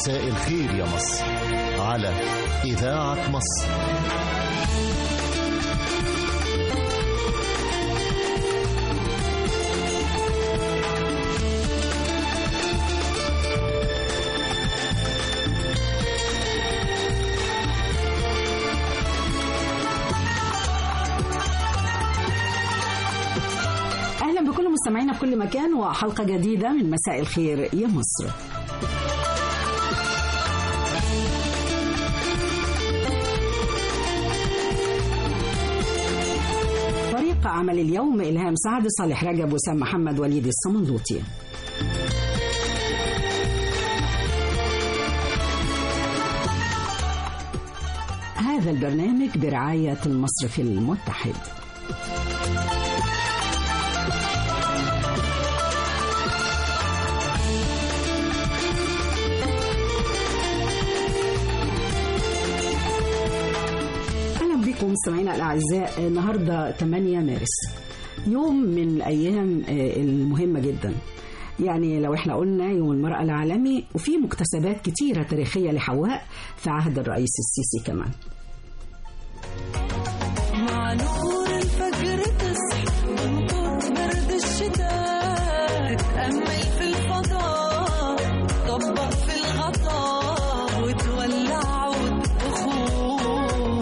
مساء الخير يا مصر على إذاعة مصر أهلا بكل مستمعينا في كل مكان وحلقة جديدة من مساء الخير يا مصر فريق عمل اليوم إلهام سعد صالح رجب وسام محمد وليد الصمنلوطي هذا البرنامج برعاية المصرف المتحد اهلا بكم مستمعينا الاعزاء النهارده 8 مارس يوم من الايام آه، المهمه جدا يعني لو احنا قلنا يوم المرأة العالمي وفي مكتسبات كتيرة تاريخية لحواء في عهد الرئيس السيسي كمان مع نور الفجر تصحى وانطر برد الشتاء تتأمل في الفضاء طبق في الغطاء وتولع عود أخوه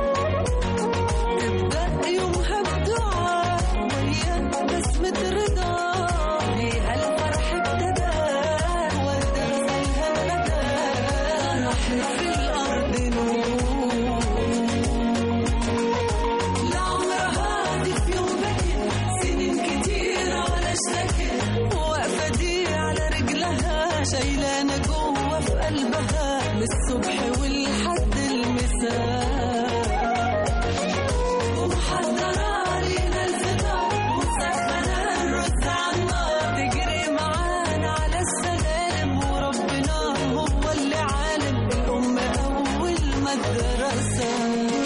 ابدأ يومها بدعاء ويا بسمة رضا فيها الفرح ابتدى وردة زيها ندى رحمة في الأرض نور لعمرها هادي في يوم بكت سنين كتير على اشتكت واقفة دي على رجلها شايلانة جوه في قلبها من الصبح والحد المساء ومحضرة علينا الفطار ومسخنة الرز على النار تجري معانا على السلالم وربنا هو اللي عالم الأم أول مدرسة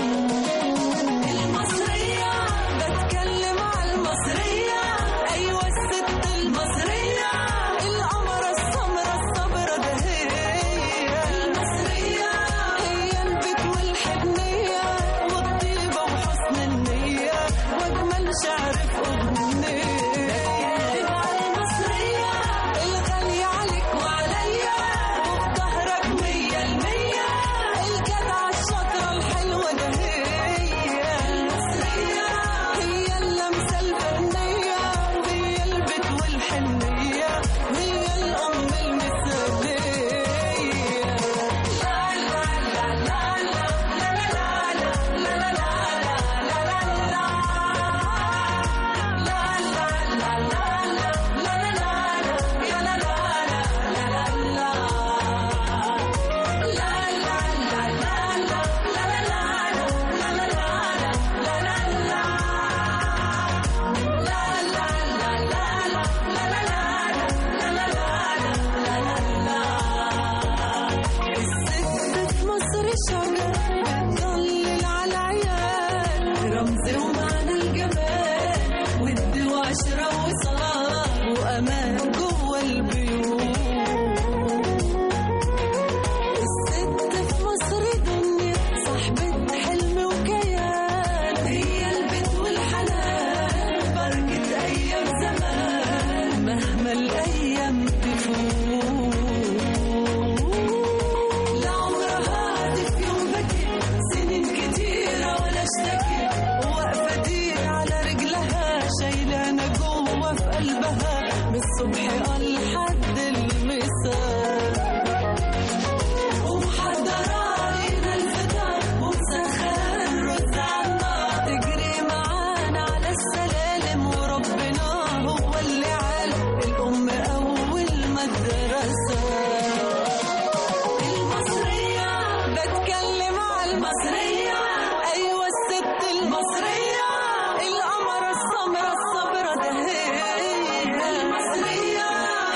المصرية بتكلم على المصرية أيوة الست المصرية القمرة السمرة الصبرة ده هي المصرية هي البيت والحنية والطيبة وحسن النية وأجمل شعر في أغنية بتكلم على المصرية الغالية عليك وعليا وفي ظهرك مية المية الجدعة الشاطرة الحلوة ده هي المصرية هي اللمسة الفنية وهي البيت والحنية وهي الأم المثالية لا لا لا لا لا لا لا لا لا الست في مصر شجر بتضلل على العيال رمز ومعنى الجمال ود وعشرة وصلاة وأمان جوه البيوت الست في مصر دنيا صاحبة حلم وكيان هي البيت والحنان بركة أيام زمان مهما الأيام تفوت لعمرها هادي في يوم بكت سنين كتيرة ولا اشتكت واقفة دي على رجلها شايلانة جوه في قلبها من الصبح لحد المساء ومحضرة علينا الفطار ومسخنة الرز على النار تجري معانا على السلالم وربنا هو اللي عالم الأم أول مدرسة المصرية بتكلم على المصرية أيوة الست المصرية القمرة السمرة الصبرة ده هي المصرية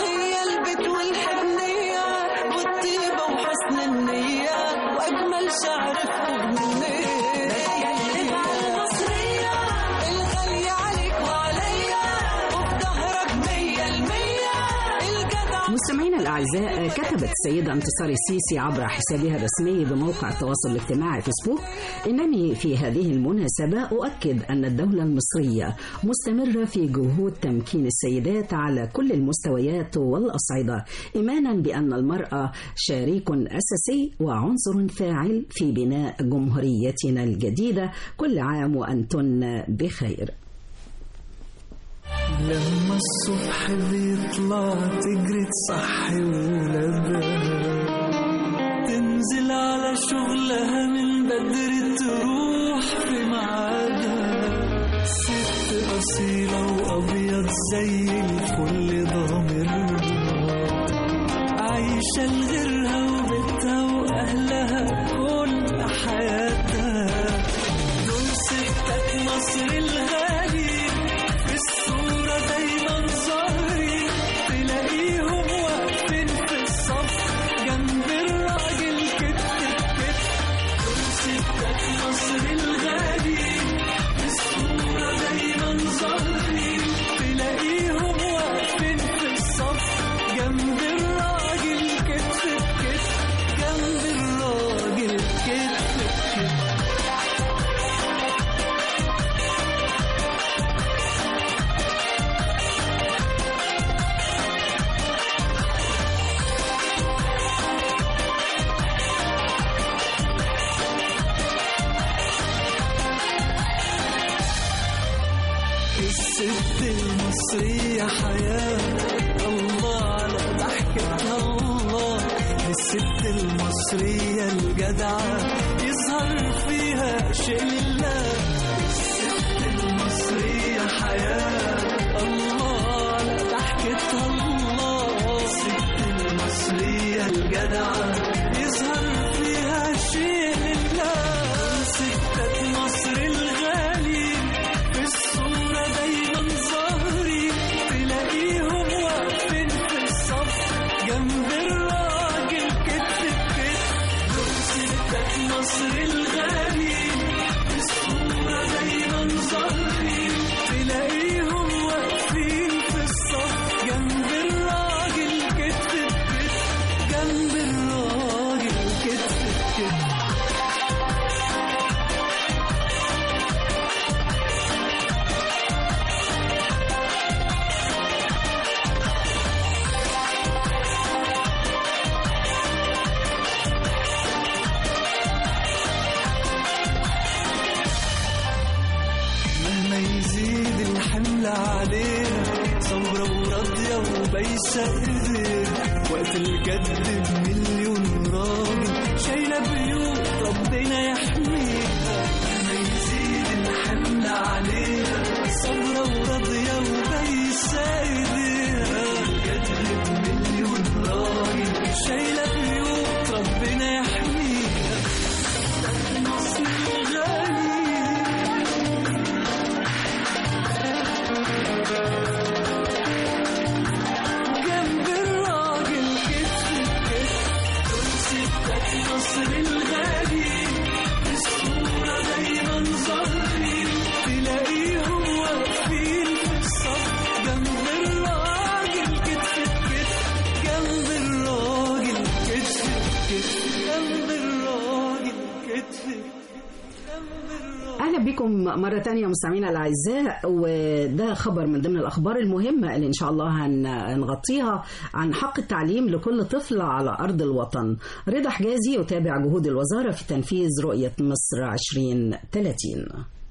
مستمعينا الأعزاء كتبت السيدة انتصار السيسي عبر حسابها الرسمي بموقع التواصل الاجتماعي فيسبوك إنني في هذه المناسبة أؤكد أن الدولة المصرية مستمرة في جهود تمكين السيدات على كل المستويات والأصعدة إيمانا بأن المرأة شريك أساسي وعنصر فاعل في بناء جمهوريتنا الجديدة كل عام وأنتن بخير لما الصبح بيطلع تجري تصحي ولادها تنزل على شغلها من بدري تروح في ميعادها ست أصيلة وأبيض زي الفل ضامرها عايشة لغيرها وبيتها وأهلها كل حياتها دول ستات مصر الغالي في الصورة دايما ظاهرين تلاقيهم واقفين في الصف جنب الراجل كتف بكتف دول ستات مصر الغالي في الصورة دايما ظاهرين تلاقيهم واقفين في الصف جنب الراجل كتف بكتف جنب الراجل كتف بكتف الست المصرية حياة الله على ضحكتها الله الست المصرية الجدعة يظهر فيها شيء لله الست المصرية حياة الله على ضحكتها الله الست المصرية الجدعة يظهر فيها شيء لله ستات مصر الغالي في الصورة دايما ظاهرين تلاقيهم واقفين في الصف جنب الراجل كتف بكتف دول ستات مصر الغالي في الصورة دايما ظاهرين تلاقيهم واقفين في الصف جنب الراجل كتف بكتف جنب الراجل كتف بكتف مهما يزيد الحمل عليها صبرة وراضية وبايسة ايديها وقت الجد بمليون راجل شايلة بيوت ربنا يحميها مهما يزيد الحمل عليها صبرة وراضية وبايسة ايديها الجد بمليون راجل شايلة بيوت ربنا يحميها مصر غالي جنب الراجل كتف بكتف دول ستات مصر الغالي الصورة دايما ظاهرين تلاقيهم واقفين في الصف جنب الراجل كتف بكتف جنب الراجل كتف بكتف جنب الراجل كتف بكتف جنب الراجل أهلا بكم مرة تانية مستمعينا الأعزاء وده خبر من ضمن الأخبار المهمة اللي إن شاء الله هن- هنغطيها عن حق التعليم لكل طفل على أرض الوطن رضا حجازي يتابع جهود الوزارة في تنفيذ رؤية مصر 2030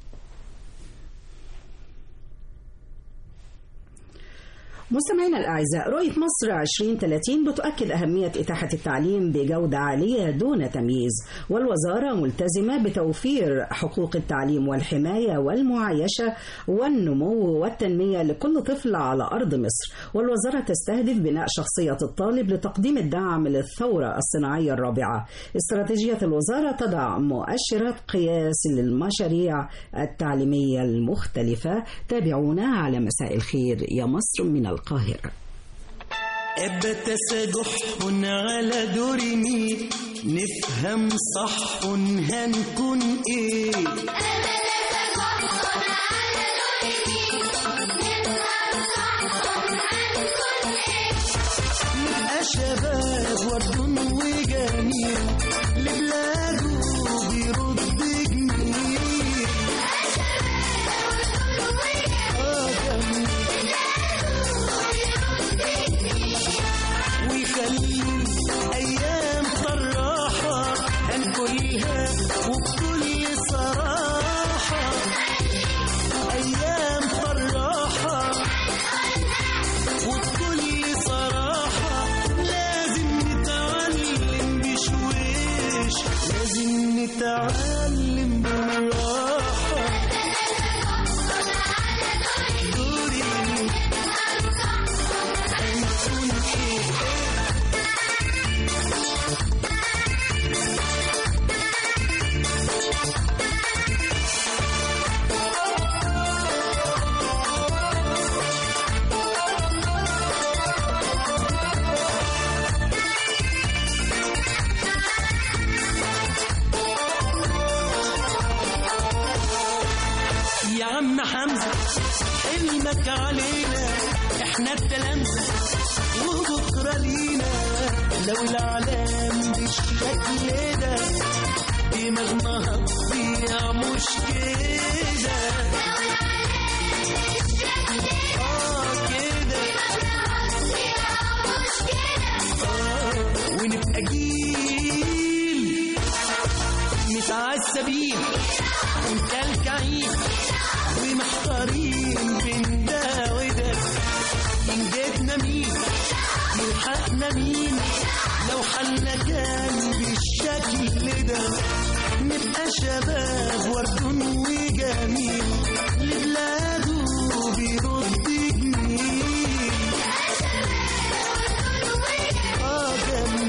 مستمعينا الأعزاء رؤية مصر 2030 بتؤكد أهمية إتاحة التعليم بجودة عالية دون تمييز والوزارة ملتزمة بتوفير حقوق التعليم والحماية والمعايشة والنمو والتنمية لكل طفل على أرض مصر والوزارة تستهدف بناء شخصية الطالب لتقديم الدعم للثورة الصناعية الرابعة استراتيجية الوزارة تضع مؤشرات قياس للمشاريع التعليمية المختلفة تابعونا على مساء الخير يا مصر من القاهرة أبت تسدح على دورني نفهم صح هنكون ايه ضحك علينا احنا التلامذة وبكرة لينا لو العالم بالشكل ده دماغنا هتضيع مش كده اه كده آه، ونبقى جيل متعذبين ومكلكعين ومحتارين بين ده وده من جبنا مين يلحقنا مين لو حالنا كان بالشكل ده نبقى شباب ورد وجميل لبلاده بيرد جميل اه جميل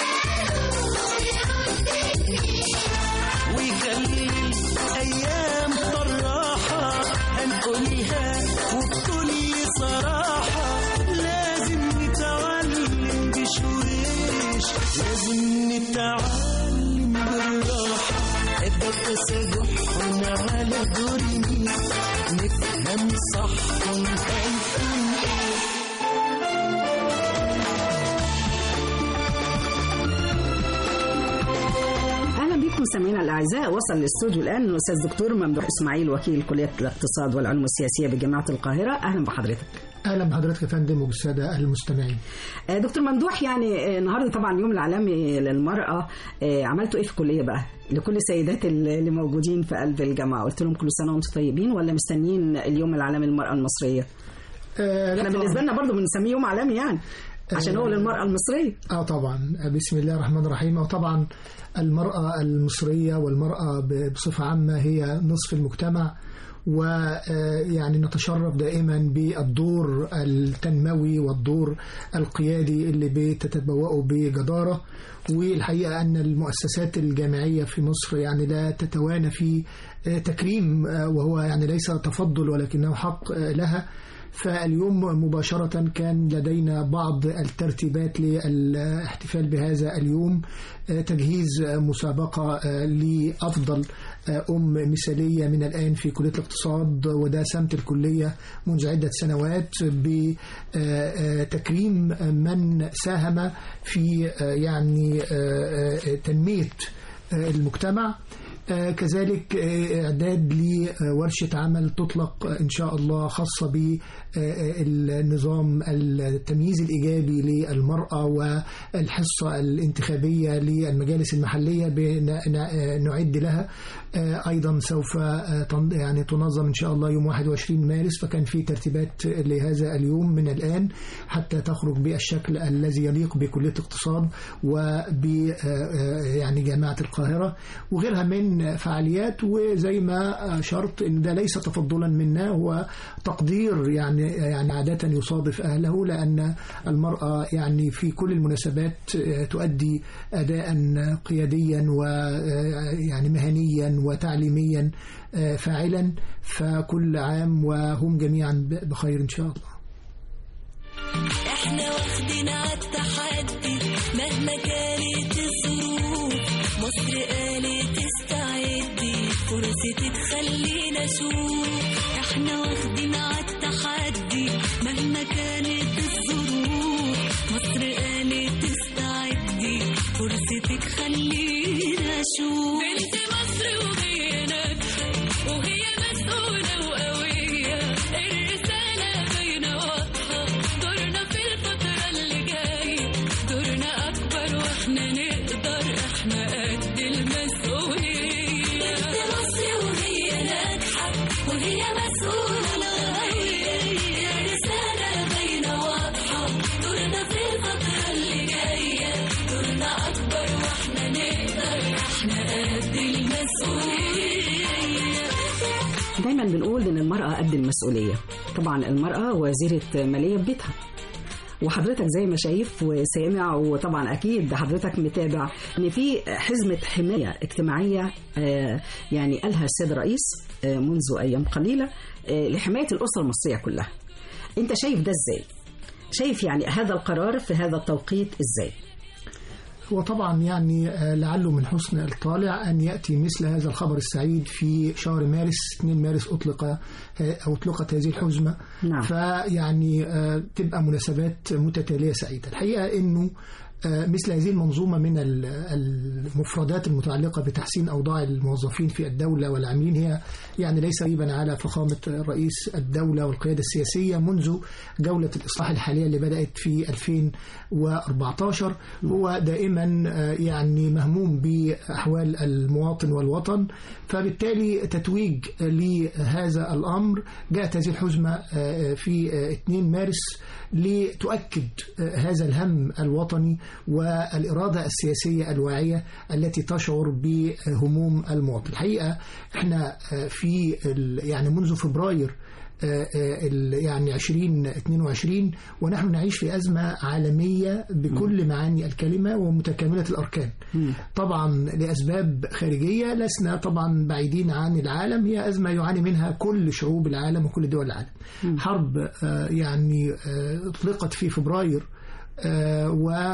ويخلي الايام طراحه هنقولها وبكل صراحه لازم نتعلم بشويش لازم نتعلم بالراحه ابدا التسامح على دوري نفهم صح ونفهم ايه اهلا بكم مستمعينا الاعزاء وصل الاستوديو الان الاستاذ دكتور ممدوح اسماعيل وكيل كليه الاقتصاد والعلوم السياسيه بجامعه القاهره اهلا بحضرتك اهلا بحضرتك يا فندم وبالساده المستمعين آه، دكتور ممدوح يعني آه، النهارده طبعا اليوم العالمي للمراه آه، عملتوا ايه في الكليه بقى لكل السيدات اللي موجودين في قلب الجامعه قلت لهم كل سنه وانتم طيبين ولا مستنيين اليوم العالمي للمراه المصريه آه لا احنا طبعاً. بالنسبه لنا برضه بنسميه يوم عالمي يعني عشان هو للمراه المصريه اه طبعا بسم الله الرحمن الرحيم وطبعا المرأة المصرية والمرأة ب- بصفة عامة هي نصف المجتمع ويعني نتشرف دائما بالدور التنموي والدور القيادي اللي بتتبوأه بجدارة والحقيقة أن المؤسسات الجامعية في مصر يعني لا تتوانى في آه، تكريم آه، وهو يعني ليس تفضل ولكنه حق آه، لها فاليوم مباشرة كان لدينا بعض الترتيبات للاحتفال بهذا اليوم آه، تجهيز آه، مسابقة آه، لأفضل آه، أم مثالية من الآن في كلية الاقتصاد وده سمت الكلية منذ عدة سنوات بتكريم من ساهم في آه، يعني آه، آه، تنمية آه، المجتمع آه، كذلك آه، إعداد لورشة عمل تطلق آه، إن شاء الله خاصة بالنظام التمييز الإيجابي للمرأة والحصة الانتخابية للمجالس المحلية بن- ن- نعد لها آه، أيضا سوف آه، تن- يعني تنظم إن شاء الله يوم 21 مارس فكان في ترتيبات لهذا اليوم من الآن حتى تخرج بالشكل الذي يليق بكلية الاقتصاد وب آه، يعني جامعة القاهرة وغيرها من فعاليات وزي ما أشرت إن ده ليس تفضلا منا هو تقدير يعني يعني عادة يصادف أهله لأن المرأة يعني في كل المناسبات آه، تؤدي أداء قياديا ويعني مهنيا وتعليميا آه، فاعلا فكل عام وهم جميعا ب- بخير إن شاء الله احنا واخدين عالتحدي مهما كانت الظروف مصر قالت استعدي فرصتك تخلينا نشوف احنا واخدين عالتحدي مهما كانت الظروف مصر قالت استعدي فرصتك خلينا نشوف بنت مصر وهي ناجحة وهي مسؤولة وقوية الرسالة باينة واضحة دورنا في الفترة اللي جاية دورنا أكبر وإحنا نقدر إحنا قد المسؤولية بنت مصر وهي ناجحة وهي مسؤولة وقوية الرسالة باينة واضحة دورنا في الفترة اللي جاية دورنا أكبر وإحنا نقدر إحنا قد المسؤولية دايما بنقول ان المراه قد المسؤوليه طبعا المراه وزيره ماليه بيتها وحضرتك زي ما شايف وسامع وطبعا اكيد حضرتك متابع ان في حزمه حمايه اجتماعيه آه، يعني قالها السيد الرئيس آه، منذ ايام قليله آه، لحمايه الاسره المصريه كلها. انت شايف ده ازاي؟ شايف يعني هذا القرار في هذا التوقيت ازاي؟ هو طبعا يعني آه، لعله من حسن الطالع أن يأتي مثل هذا الخبر السعيد في شهر مارس 2 مارس أطلق آه، أو أطلقت هذه الحزمة نعم. فيعني آه، تبقى مناسبات متتالية سعيدة الحقيقة أنه آه، مثل هذه المنظومة من ال- المفردات المتعلقة بتحسين أوضاع الموظفين في الدولة والعاملين هي يعني ليس غريبا على فخامة رئيس الدولة والقيادة السياسية منذ جولة الإصلاح الحالية اللي بدأت في 2014 هو دائما آه، يعني مهموم بأحوال المواطن والوطن فبالتالي تتويج لهذا الأمر جاءت هذه الحزمة آه، في آه، 2 مارس لتؤكد آه، هذا الهم الوطني والإرادة السياسية الواعية التي تشعر بهموم المواطن الحقيقة احنا آه، في ال- يعني منذ فبراير آه، آه، ال- يعني 2022 ونحن نعيش في أزمة عالمية بكل معاني الكلمة ومتكاملة الأركان طبعا لأسباب خارجية لسنا طبعا بعيدين عن العالم هي أزمة يعاني منها كل شعوب العالم وكل دول العالم حرب آه، يعني آه، أطلقت في فبراير آه،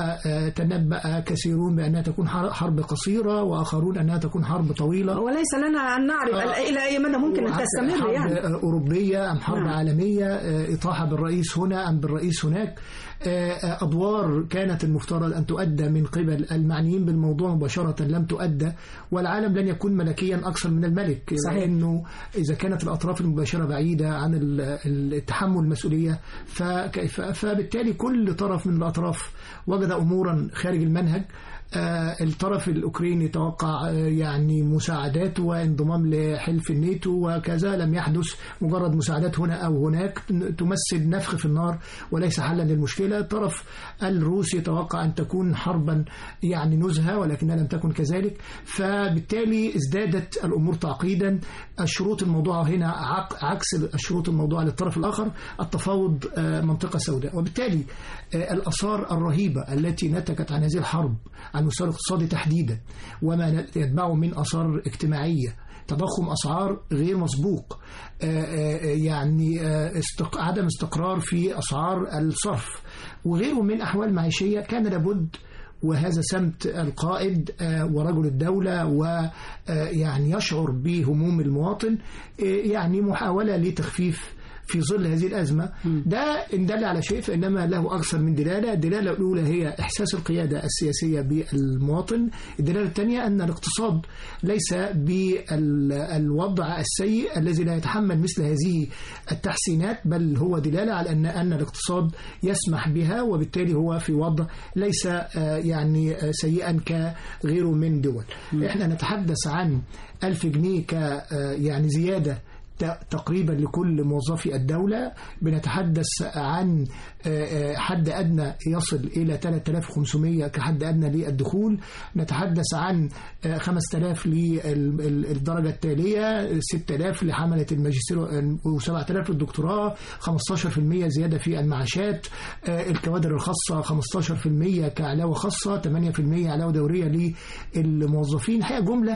وتنبأ كثيرون بأنها تكون حر- حرب قصيرة وآخرون أنها تكون حرب طويلة وليس لنا أن نعرف آه. إلى أي مدى ممكن أن حرب- تستمر حرب يعني أوروبية أم حرب نعم. عالمية آه، إطاحة بالرئيس هنا أم بالرئيس هناك آه، آه، أدوار كانت المفترض أن تؤدى من قبل المعنيين بالموضوع مباشرة لم تؤدى والعالم لن يكون ملكيا أكثر من الملك صحيح. لأنه إذا كانت الأطراف المباشرة بعيدة عن ال- ال- تحمل المسؤولية فكيف فبالتالي كل طرف من الأطراف وجد أمورا خارج المنهج آه، الطرف الأوكراني توقع آه، يعني مساعدات وانضمام لحلف الناتو وكذا لم يحدث مجرد مساعدات هنا أو هناك تمثل نفخ في النار وليس حلا للمشكلة الطرف الروسي توقع أن تكون حربا يعني نزهة ولكنها لم تكن كذلك فبالتالي ازدادت الأمور تعقيدا الشروط الموضوع هنا عق- عكس الشروط الموضوع للطرف الآخر التفاوض آه، منطقة سوداء وبالتالي آه، الآثار الرهيبة التي نتجت عن هذه الحرب على المستوى الاقتصادي تحديدا وما يتبعه من آثار اجتماعية تضخم أسعار غير مسبوق آه، آه، يعني آه، استق... عدم استقرار في أسعار الصرف وغيره من أحوال معيشية كان لابد وهذا سمت القائد آه، ورجل الدولة ويعني يشعر بهموم المواطن آه، يعني محاولة لتخفيف في ظل هذه الأزمة ده إن دل على شيء فإنما له أكثر من دلالة الدلالة الأولى هي إحساس القيادة السياسية بالمواطن الدلالة الثانية أن الاقتصاد ليس بالوضع السيء الذي لا يتحمل مثل هذه التحسينات بل هو دلالة على أن أن الاقتصاد يسمح بها وبالتالي هو في وضع ليس آه، يعني آه، سيئا كغيره من دول احنا نتحدث عن ألف جنيه ك آه، يعني زيادة ت- تقريبا لكل موظفي الدولة بنتحدث عن آه، آه، حد أدنى يصل إلى 3500 كحد أدنى للدخول نتحدث عن آه، 5000 للدرجة التالية 6000 لحملة الماجستير و7000 للدكتوراه 15% زيادة في المعاشات آه، الكوادر الخاصة 15% كعلاوة خاصة 8% علاوة دورية للموظفين الحقيقة جملة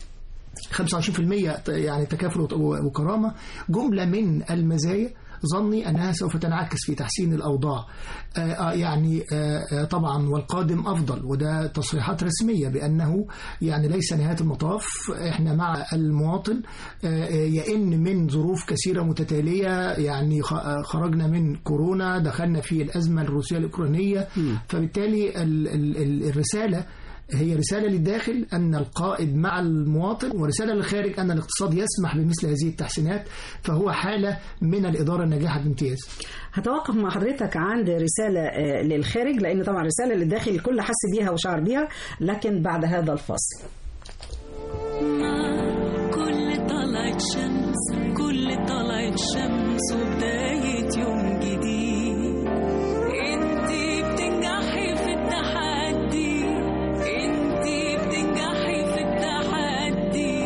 25% يعني تكافل و- وكرامة جملة من المزايا ظني أنها سوف تنعكس في تحسين الأوضاع آه، آه، يعني آه، آه، طبعا والقادم أفضل وده تصريحات رسمية بأنه يعني ليس نهاية المطاف إحنا مع المواطن آه، آه، يئن من ظروف كثيرة متتالية يعني خ- آه، خرجنا من كورونا دخلنا في الأزمة الروسية الأوكرانية فبالتالي ال- ال- ال- الرسالة هي رسالة للداخل أن القائد مع المواطن ورسالة للخارج أن الاقتصاد يسمح بمثل هذه التحسينات فهو حالة من الإدارة الناجحة بامتياز هتوقف مع حضرتك عند رسالة آه، للخارج لأن طبعا رسالة للداخل الكل حس بيها وشعر بيها لكن بعد هذا الفصل كل طلعت شمس كل طلعت شمس وبداية يوم جديد انتي بتنجحي في التحدي انتي بتنجحي في التحدي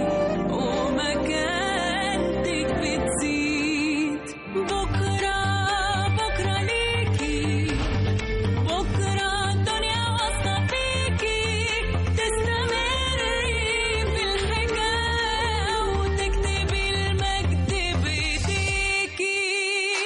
ومكانتك بتزيد بكرة بكرة ليكي بكرة الدنيا واثقة فيكي تستمري في الحكاية وتكتبي المجد بإيديكي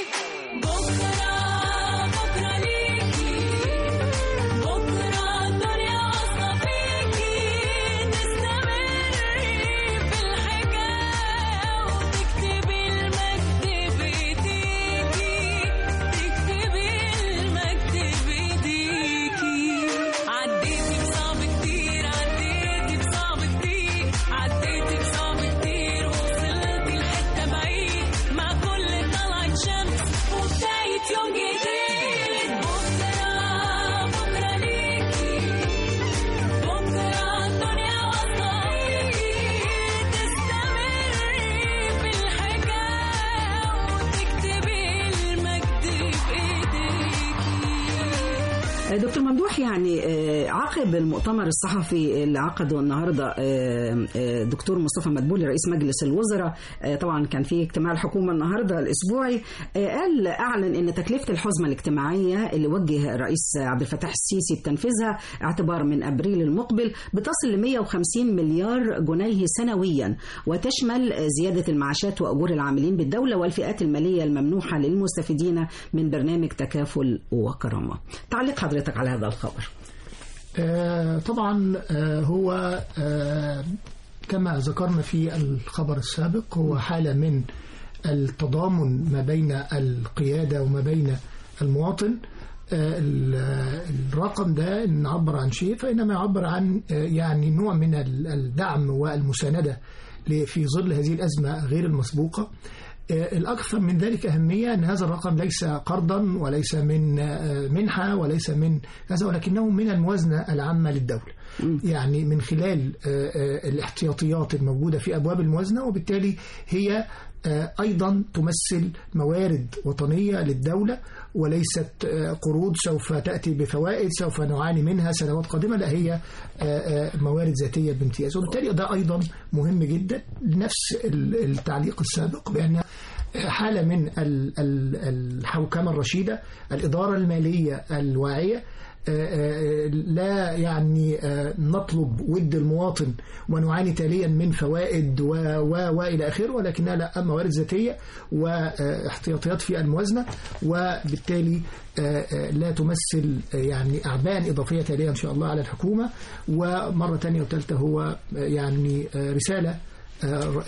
دكتور ممدوح يعني آه، عقب المؤتمر الصحفي اللي عقده النهارده آه، آه، دكتور مصطفى مدبولي رئيس مجلس الوزراء آه، طبعا كان في اجتماع الحكومه النهارده الاسبوعي آه، قال اعلن ان تكلفه الحزمه الاجتماعيه اللي وجه الرئيس عبد الفتاح السيسي بتنفيذها اعتبار من ابريل المقبل بتصل ل 150 مليار جنيه سنويا وتشمل زياده المعاشات واجور العاملين بالدوله والفئات الماليه الممنوحه للمستفيدين من برنامج تكافل وكرامه. تعليق حضرتك على هذا الخبر. آه، طبعا آه، هو آه، كما ذكرنا في الخبر السابق هو حالة من التضامن ما بين القيادة وما بين المواطن آه، ال- الرقم ده إن نعبر عن شيء فإنما يعبر عن آه، يعني نوع من ال- الدعم والمساندة ل- في ظل هذه الأزمة غير المسبوقة آه، الأكثر من ذلك أهمية أن هذا الرقم ليس قرضا وليس من آه، منحة وليس من هذا ولكنه من الموازنة العامة للدولة يعني من خلال آه، آه، الاحتياطيات الموجودة في أبواب الموازنة وبالتالي هي آه، أيضا تمثل موارد وطنية للدولة وليست آه، قروض سوف تأتي بفوائد سوف نعاني منها سنوات قادمة لا هي آه، آه، موارد ذاتية بامتياز وبالتالي ده أيضا مهم جدا لنفس ال- التعليق السابق بأن حالة من ال- ال- الحوكمة الرشيدة الإدارة المالية الواعية آه، آه، لا يعني آه، نطلب ود المواطن ونعاني تاليا من فوائد و و والى اخره ولكنها لا موارد ذاتيه واحتياطيات في الموازنه وبالتالي آه، آه، لا تمثل آه، يعني اعباء اضافيه تاليه ان شاء الله على الحكومه ومره ثانيه وثالثه هو آه، يعني آه، رساله آه،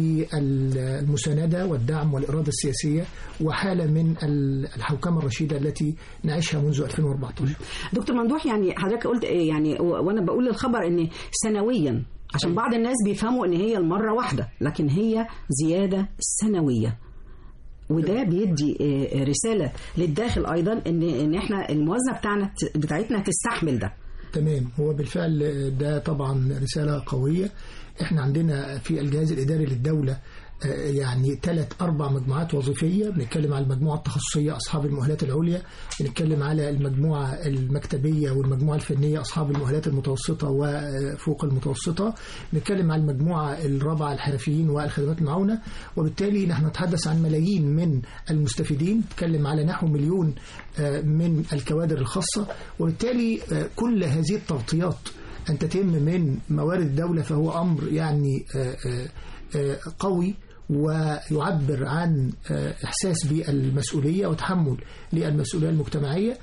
بالمساندة والدعم والإرادة السياسية وحالة من الحوكمة الرشيدة التي نعيشها منذ 2014 دكتور ممدوح يعني حضرتك قلت إيه يعني و- وانا بقول الخبر ان سنويا عشان بعض الناس بيفهموا ان هي المره واحده لكن هي زياده سنويه وده بيدي آه، رساله للداخل ايضا ان ان احنا الموازنه بتاعنا بتاعتنا تستحمل ده تمام هو بالفعل ده طبعا رسالة قوية احنا عندنا في الجهاز الإداري للدولة آه، يعني ثلاث أربع مجموعات وظيفية بنتكلم على المجموعة التخصصية أصحاب المؤهلات العليا بنتكلم على المجموعة المكتبية والمجموعة الفنية أصحاب المؤهلات المتوسطة وفوق المتوسطة بنتكلم على المجموعة الرابعة الحرفيين والخدمات المعاونة وبالتالي نحن نتحدث عن ملايين من المستفيدين نتكلم على نحو مليون آه، من الكوادر الخاصة وبالتالي آه، كل هذه التغطيات أن تتم من موارد الدولة فهو أمر يعني آه، آه، آه، قوي ويعبر عن آه، إحساس بالمسؤولية وتحمل للمسؤولية المجتمعية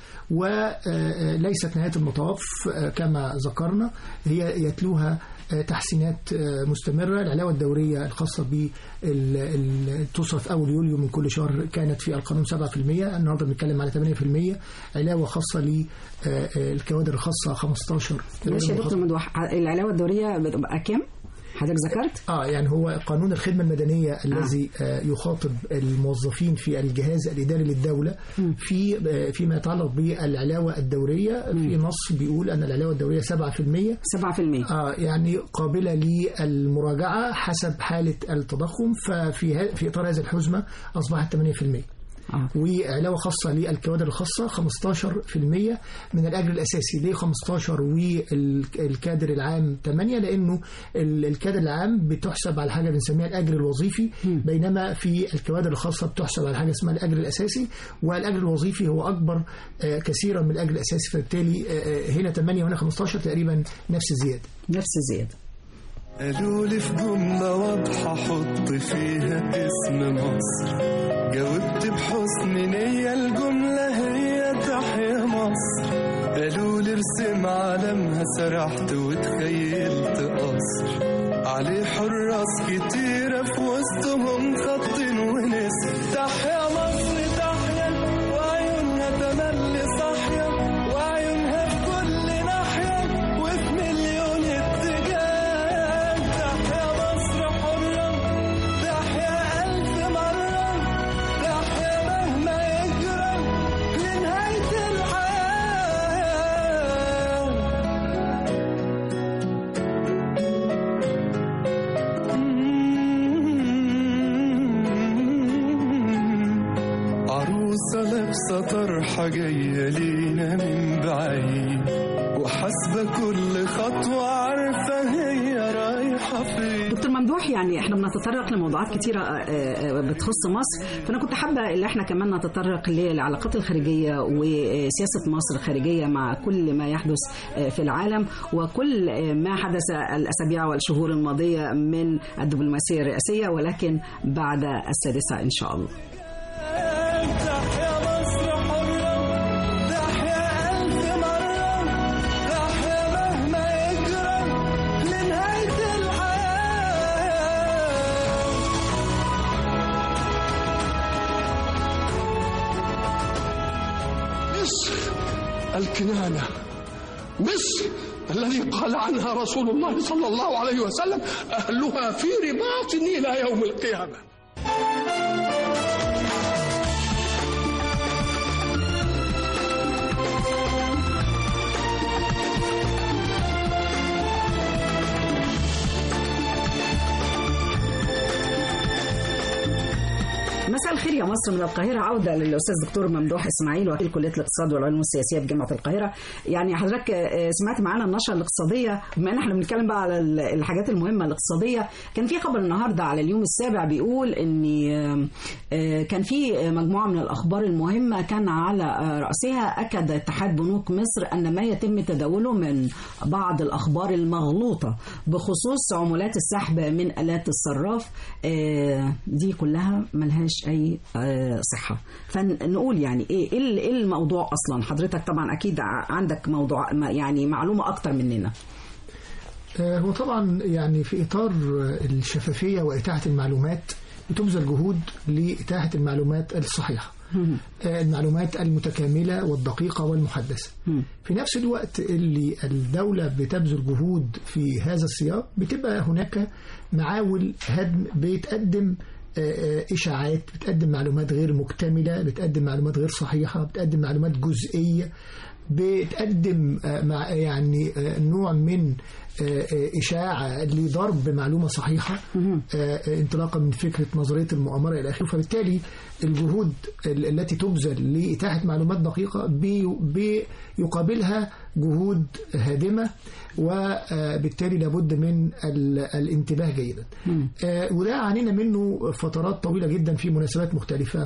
وليست نهاية المطاف آه، كما ذكرنا هي يتلوها آه، تحسينات آه، مستمرة العلاوة الدورية الخاصة بال تصرف أول يوليو من كل شهر كانت في القانون 7% النهاردة بنتكلم على 8% علاوة خاصة للكوادر الخاصة 15 ماشي يا دكتور ممدوح العلاوه الدوريه بتبقى كام؟ حضرتك ذكرت؟ اه يعني هو قانون الخدمه المدنيه الذي آه يخاطب الموظفين في الجهاز الاداري للدوله في آه فيما يتعلق بالعلاوه الدوريه في نص بيقول ان العلاوه الدوريه 7% 7% آه يعني قابلة للمراجعة حسب حالة التضخم ففي ها- في إطار هذه الحزمة أصبحت 8% آه. وعلاوة خاصة للكوادر الخاصة 15% من الأجر الأساسي ليه 15 والكادر العام 8 لأنه ال- الكادر العام بتحسب على حاجة بنسميها الأجر الوظيفي بينما في الكوادر الخاصة بتحسب على حاجة اسمها الأجر الأساسي والأجر الوظيفي هو أكبر آه، كثيرا من الأجر الأساسي فبالتالي آه، آه، هنا 8 وهنا 15 تقريبا نفس الزيادة نفس الزياده قالوا لي في جملة واضحة حط فيها اسم مصر جاوبت بحسن نية الجملة هي تحيا مصر قالوا لي ارسم علمها سرحت وتخيلت قصر عليه حراس كتيرة في وسطهم خط ونسر تحيا مصر تحيا وعيونها تملي صاحية وعيونها في كل ناحية وفي مليون اتجاه تحيا مصر حرة تحيا ألف مرة تحيا مهما يجرى لنهاية الحياة فرحة جاية لينا من بعيد وحاسبة كل خطوة عارفة هي رايحة فين دكتور ممدوح يعني احنا بنتطرق لموضوعات كتيرة آه، آه، بتخص مصر فانا كنت حابة ان احنا كمان نتطرق للعلاقات الخارجية وسياسة مصر الخارجية مع كل ما يحدث آه، في العالم وكل آه، ما حدث الاسابيع والشهور الماضية من الدبلوماسية الرئاسية ولكن بعد السادسة ان شاء الله تحيا مصر حرة تحيا ألف مرة تحيا مهما يجرى لنهاية الحياة مصر الكنانة مصر الذي قال عنها رسول الله صلى الله عليه وسلم أهلها في رباط إلى يوم القيامة مساء الخير يا مصر من القاهرة عودة للأستاذ دكتور ممدوح إسماعيل وكيل كلية الاقتصاد والعلوم السياسية بجامعة القاهرة يعني حضرتك آه، سمعت معانا النشرة الاقتصادية بما إن احنا بنتكلم بقى على ال- الحاجات المهمة الاقتصادية كان في خبر النهاردة على اليوم السابع بيقول إن آه، آه، كان في مجموعة من الأخبار المهمة كان على آه، رأسها أكد اتحاد بنوك مصر أن ما يتم تداوله من بعض الأخبار المغلوطة بخصوص عمولات السحب من آلات الصراف آه، دي كلها ملهاش أي آه، صحة فنقول يعني إيه إيه ال- إيه الموضوع أصلا حضرتك طبعا أكيد ع- عندك موضوع ما- يعني معلومة أكتر مننا آه، هو طبعا يعني في إطار آه، الشفافية وإتاحة المعلومات بتبذل جهود لإتاحة المعلومات الصحيحة آه، المعلومات المتكاملة والدقيقة والمحدثة في نفس الوقت اللي الدولة بتبذل جهود في هذا السياق بتبقى هناك معاول هدم بتقدم آه، آه، إشاعات بتقدم معلومات غير مكتملة بتقدم معلومات غير صحيحة بتقدم معلومات جزئية بتقدم آه، مع يعني آه، نوع من آه، آه، إشاعة لضرب معلومة صحيحة آه، آه، انطلاقا من فكرة نظرية المؤامرة إلى آخره فبالتالي الجهود ال- التي تبذل لإتاحة معلومات دقيقة بي- بيقابلها جهود هادمة وبالتالي لابد من ال- الانتباه جيدا آه، وده عانينا منه فترات طويلة جدا في مناسبات مختلفة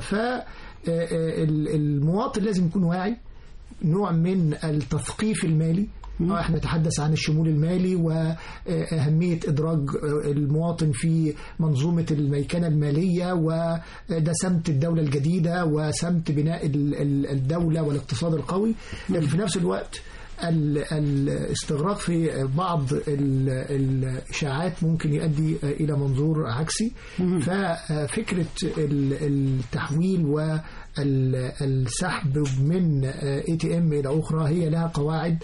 فالمواطن لازم يكون واعي نوع من التثقيف المالي آه، احنا نتحدث عن الشمول المالي واهميه ادراج آه، المواطن في منظومه الميكنه الماليه وده سمت الدوله الجديده وسمت بناء ال- ال- الدوله والاقتصاد القوي لكن في نفس الوقت ال- الاستغراق في بعض ال- الاشاعات ممكن يؤدي الى منظور عكسي ففكره ال- التحويل والسحب من اي تي ام الى اخرى هي لها قواعد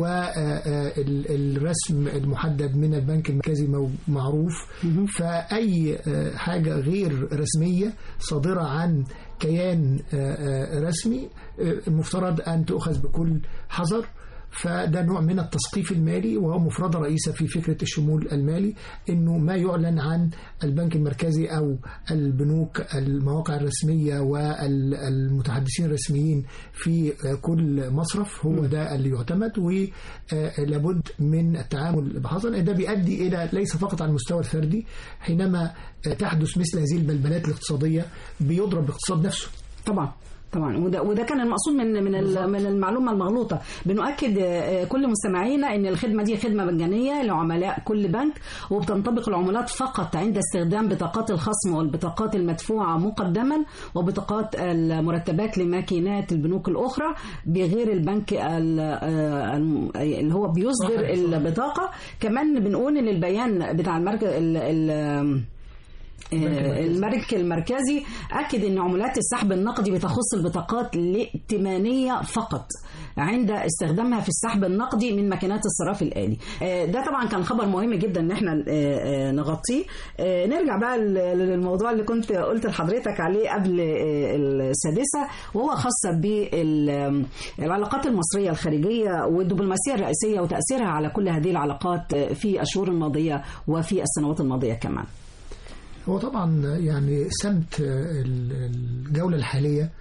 والرسم المحدد من البنك المركزي مو- معروف فاي آه، حاجه غير رسميه صادره عن كيان آه، آه، رسمي آه، المفترض ان تؤخذ بكل حذر فده نوع من التثقيف المالي وهو مفردة رئيسة في فكرة الشمول المالي انه ما يعلن عن البنك المركزي او البنوك المواقع الرسمية والمتحدثين الرسميين في كل مصرف هو ده اللي يعتمد ولابد من التعامل بحذر ده بيؤدي الى ليس فقط على المستوى الفردي حينما تحدث مثل هذه البلبلات الاقتصادية بيضرب الاقتصاد نفسه طبعا طبعا وده وده كان المقصود من من ال- من المعلومه المغلوطه بنؤكد آه، كل مستمعينا ان الخدمه دي خدمه مجانيه لعملاء كل بنك وبتنطبق العمولات فقط عند استخدام بطاقات الخصم والبطاقات المدفوعه مقدما وبطاقات المرتبات لماكينات البنوك الاخرى بغير البنك ال- آه، الم- اللي هو بيصدر البطاقه كمان بنقول ان البيان بتاع المركز ال- ال- آه، المرك المركزي أكد أن عمولات السحب النقدي بتخص البطاقات الائتمانية فقط عند استخدامها في السحب النقدي من ماكينات الصراف الآلي آه، ده طبعا كان خبر مهم جدا ان احنا آه، آه، نغطيه آه، نرجع بقى ل- للموضوع اللي كنت قلت لحضرتك عليه قبل آه، السادسة وهو خاص بالعلاقات المصرية الخارجية والدبلوماسية الرئيسية وتأثيرها على كل هذه العلاقات آه، في الشهور الماضية وفي السنوات الماضية كمان هو طبعا يعني سمت ال- الجولة الحالية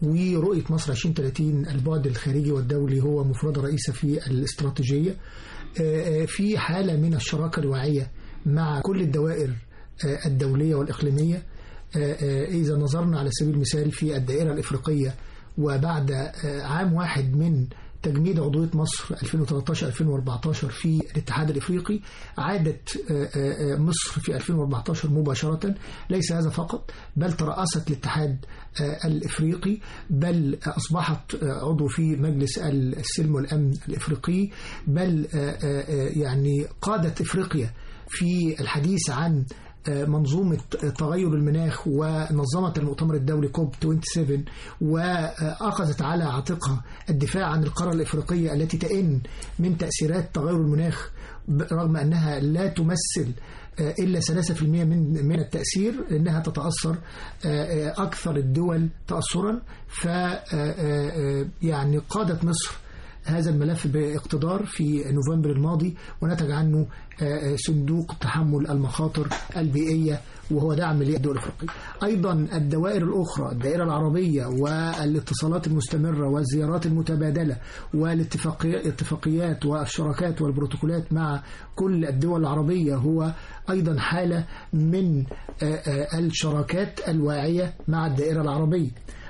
ورؤية مصر 2030 البعد الخارجي والدولي هو مفردة رئيسة في الاستراتيجية آه، آه، في حالة من الشراكة الواعية مع كل الدوائر آه، الدولية والإقليمية آه، آه، إذا نظرنا على سبيل المثال في الدائرة الإفريقية وبعد آه، عام واحد من تجميد عضوية مصر 2013-2014 في الاتحاد الإفريقي عادت آه، آه، آه، مصر في 2014 مباشرة ليس هذا فقط بل ترأست الاتحاد آه، الإفريقي بل أصبحت آه، عضو في مجلس السلم والأمن الإفريقي بل آه، آه، آه، يعني قادت إفريقيا في الحديث عن آه، منظومة تغير المناخ ونظمت المؤتمر الدولي كوب 27 وأخذت على عاتقها الدفاع عن القارة الإفريقية التي تئن من تأثيرات تغير المناخ ب- رغم أنها لا تمثل آه، إلا 3% من من التأثير إنها تتأثر آه، آه، أكثر الدول تأثرا ف آه، آه، يعني قادت مصر هذا الملف باقتدار في نوفمبر الماضي ونتج عنه آه، آه، صندوق تحمل المخاطر البيئية وهو دعم للدول الأفريقية أيضا الدوائر الأخرى الدائرة العربية والاتصالات المستمرة والزيارات المتبادلة والاتفاقيات والشراكات والبروتوكولات مع كل الدول العربية هو أيضا حالة من آه، آه، الشراكات الواعية مع الدائرة العربية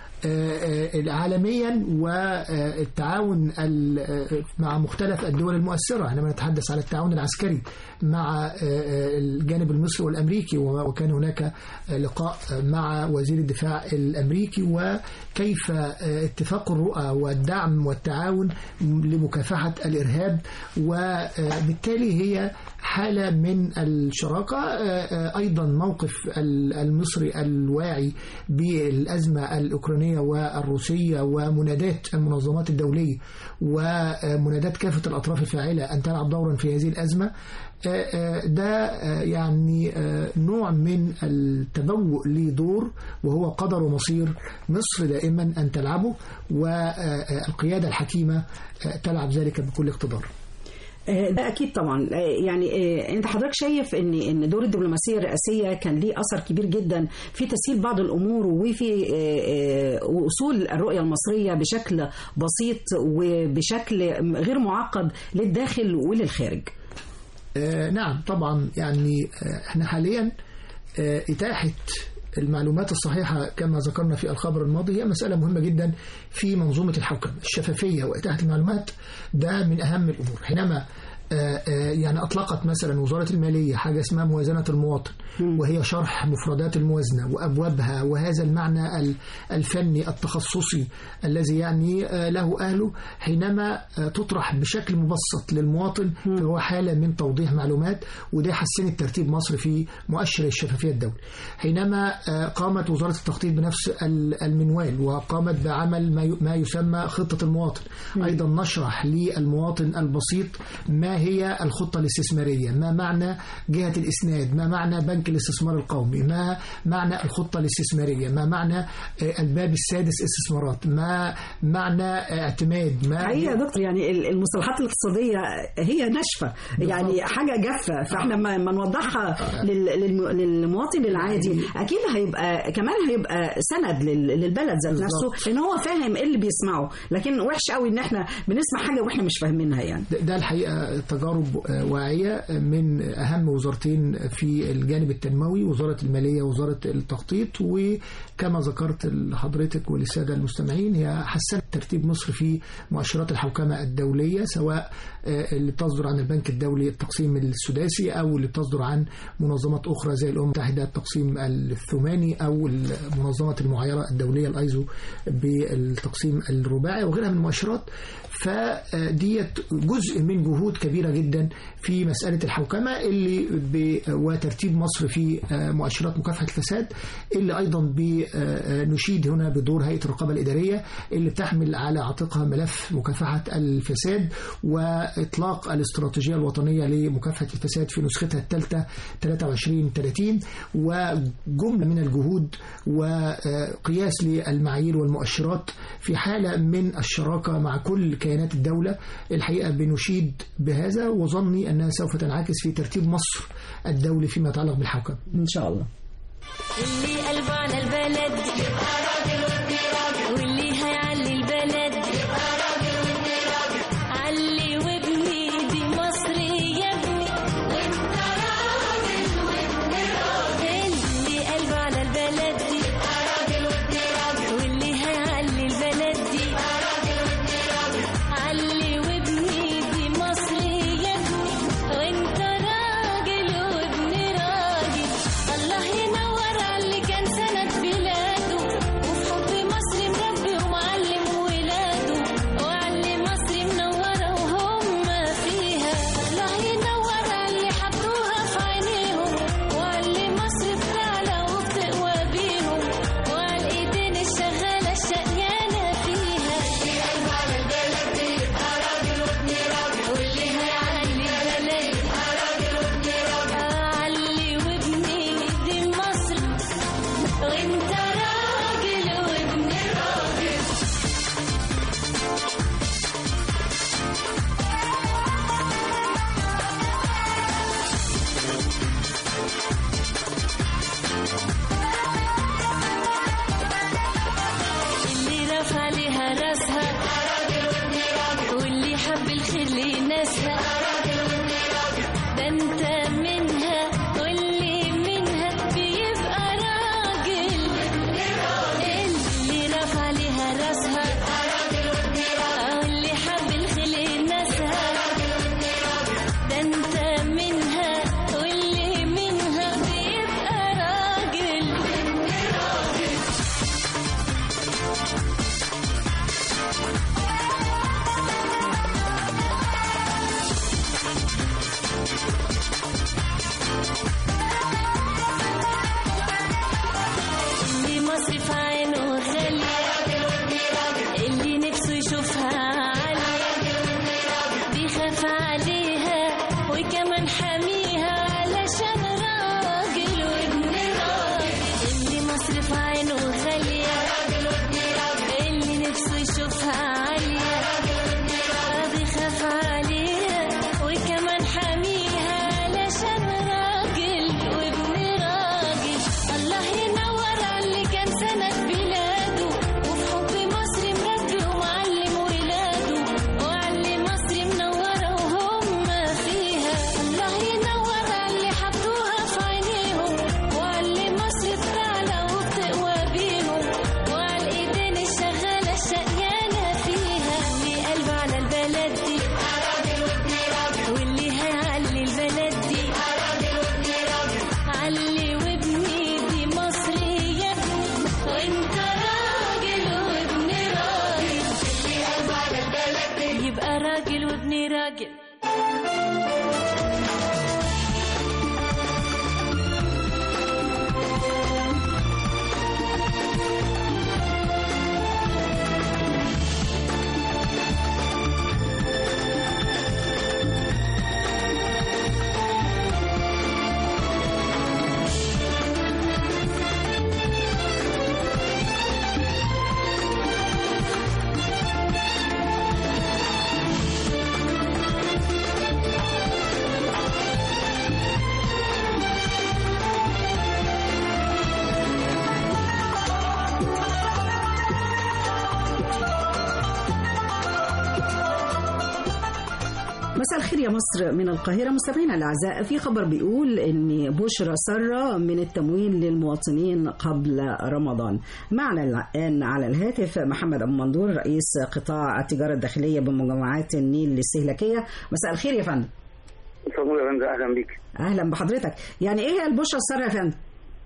آه، آه، عالميا والتعاون ال- آه، مع مختلف الدول المؤثرة عندما نتحدث على التعاون العسكري مع آه، آه، الجانب المصري والأمريكي و- وكان هناك آه، لقاء مع وزير الدفاع الأمريكي وكيف آه، اتفاق الرؤى والدعم والتعاون لمكافحة الإرهاب وبالتالي هي حالة من الشراكة آه، آه، أيضا موقف ال- المصري الواعي بالأزمة الأوكرانية والروسية ومنادات المنظمات الدولية ومنادات كافة الأطراف الفاعلة أن تلعب دورا في هذه الأزمة آه، آه، ده آه، يعني آه، نوع من التبوء لدور وهو قدر ومصير مصر دائما أن تلعبه والقيادة الحكيمة آه، تلعب ذلك بكل اقتدار آه، ده اكيد طبعا آه، يعني آه، انت حضرتك شايف ان ان دور الدبلوماسيه الرئاسيه كان ليه اثر كبير جدا في تسهيل بعض الامور وفي آه، آه، وصول الرؤيه المصريه بشكل بسيط وبشكل غير معقد للداخل وللخارج آه، نعم طبعا يعني آه، احنا حاليا آه، إتاحة المعلومات الصحيحة كما ذكرنا في الخبر الماضي هي مسألة مهمة جدا في منظومة الحوكمة الشفافية وإتاحة المعلومات ده من أهم الأمور حينما آه، آه، يعني أطلقت مثلا وزارة المالية حاجة اسمها موازنة المواطن وهي شرح مفردات الموازنة وأبوابها وهذا المعنى ال- الفني التخصصي الذي يعني آه، له أهله حينما آه، تطرح بشكل مبسط للمواطن فهو حالة من توضيح معلومات وده حسنت ترتيب مصر في مؤشر الشفافية الدولي حينما آه، قامت وزارة التخطيط بنفس ال- المنوال وقامت بعمل ما ي- ما يسمى خطة المواطن أيضا نشرح للمواطن البسيط ما هي الخطة الاستثمارية ما معنى جهة الإسناد ما معنى بنك الاستثمار القومي ما معنى الخطة الاستثمارية ما معنى آه، الباب السادس استثمارات ما معنى آه، اعتماد ما حقيقة يا دكتور يعني ال- المصطلحات الاقتصادية هي ناشفة يعني حاجة جافة فاحنا ما ما نوضحها لل- للم- للمواطن العادي أكيد هيبقى كمان هيبقى سند لل- للبلد ذات نفسه لأن هو فاهم إيه اللي بيسمعه لكن وحش قوي إن احنا بنسمع حاجة وإحنا مش فاهمينها يعني ده- ده الحقيقة تجارب آه، واعية من أهم وزارتين في الجانب التنموي وزارة المالية وزارة التخطيط وكما ذكرت لحضرتك وللسادة المستمعين هي حسنت ترتيب مصر في مؤشرات الحوكمة الدولية سواء آه، اللي بتصدر عن البنك الدولي التقسيم السداسي أو اللي بتصدر عن منظمات أخرى زي الأمم المتحدة التقسيم الثماني أو منظمة المعايرة الدولية الأيزو بالتقسيم الرباعي وغيرها من المؤشرات فديت جزء من جهود كبيرة جدا في مسألة الحوكمة اللي ب... وترتيب مصر في آه، مؤشرات مكافحة الفساد اللي أيضا بنشيد هنا بدور هيئة الرقابة الإدارية اللي بتحمل على عاتقها ملف مكافحة الفساد وإطلاق الاستراتيجية الوطنية لمكافحة الفساد في نسختها الثالثة 23 30 وجملة من الجهود وقياس للمعايير والمؤشرات في حالة من الشراكة مع كل كيانات الدولة الحقيقة بنشيد بهذا وظني أنها سوف تنعكس في ترتيب مصر الدولي فيما يتعلق بالحوكمة إن شاء الله واللي قلبه على البلد واللي يشوفها عالية بيخاف عليها وكمان حاميها علشان راجل وابن راجل اللي مصرف عينه غالية اللي نفسه يشوفها عالية بيخاف عليها وكمان حاميها علشان راجل وابن راجل الله ينور على اللي كان سند بلاده وفي حب مصر مربي ومعلم ولاده وعلي مصر منورة وهم فيها الله ينور على اللي حطوها في عينيهم وعلي مصر بتعلى وبتقوى بيهم وعلى الايدين الشغالة الشقيانة فيها اللي قلبه على البلد دي واللي هيعلي البلد دي علي وابني دي مصر يا ابني وانت راجل وابن راجل اللي قلبه على البلد دي يبقى راجل وابن راجل مساء الخير يا مصر من القاهرة مستمعينا الأعزاء في خبر بيقول إن بشرى سرة من التمويل للمواطنين قبل رمضان معنا الآن على الهاتف محمد أبو مندور رئيس قطاع التجارة الداخلية بمجمعات النيل الاستهلاكية مساء الخير يا فندم صبور يا فندم اهلا بيك أهلا بحضرتك يعني إيه هي البشرى السرة يا فندم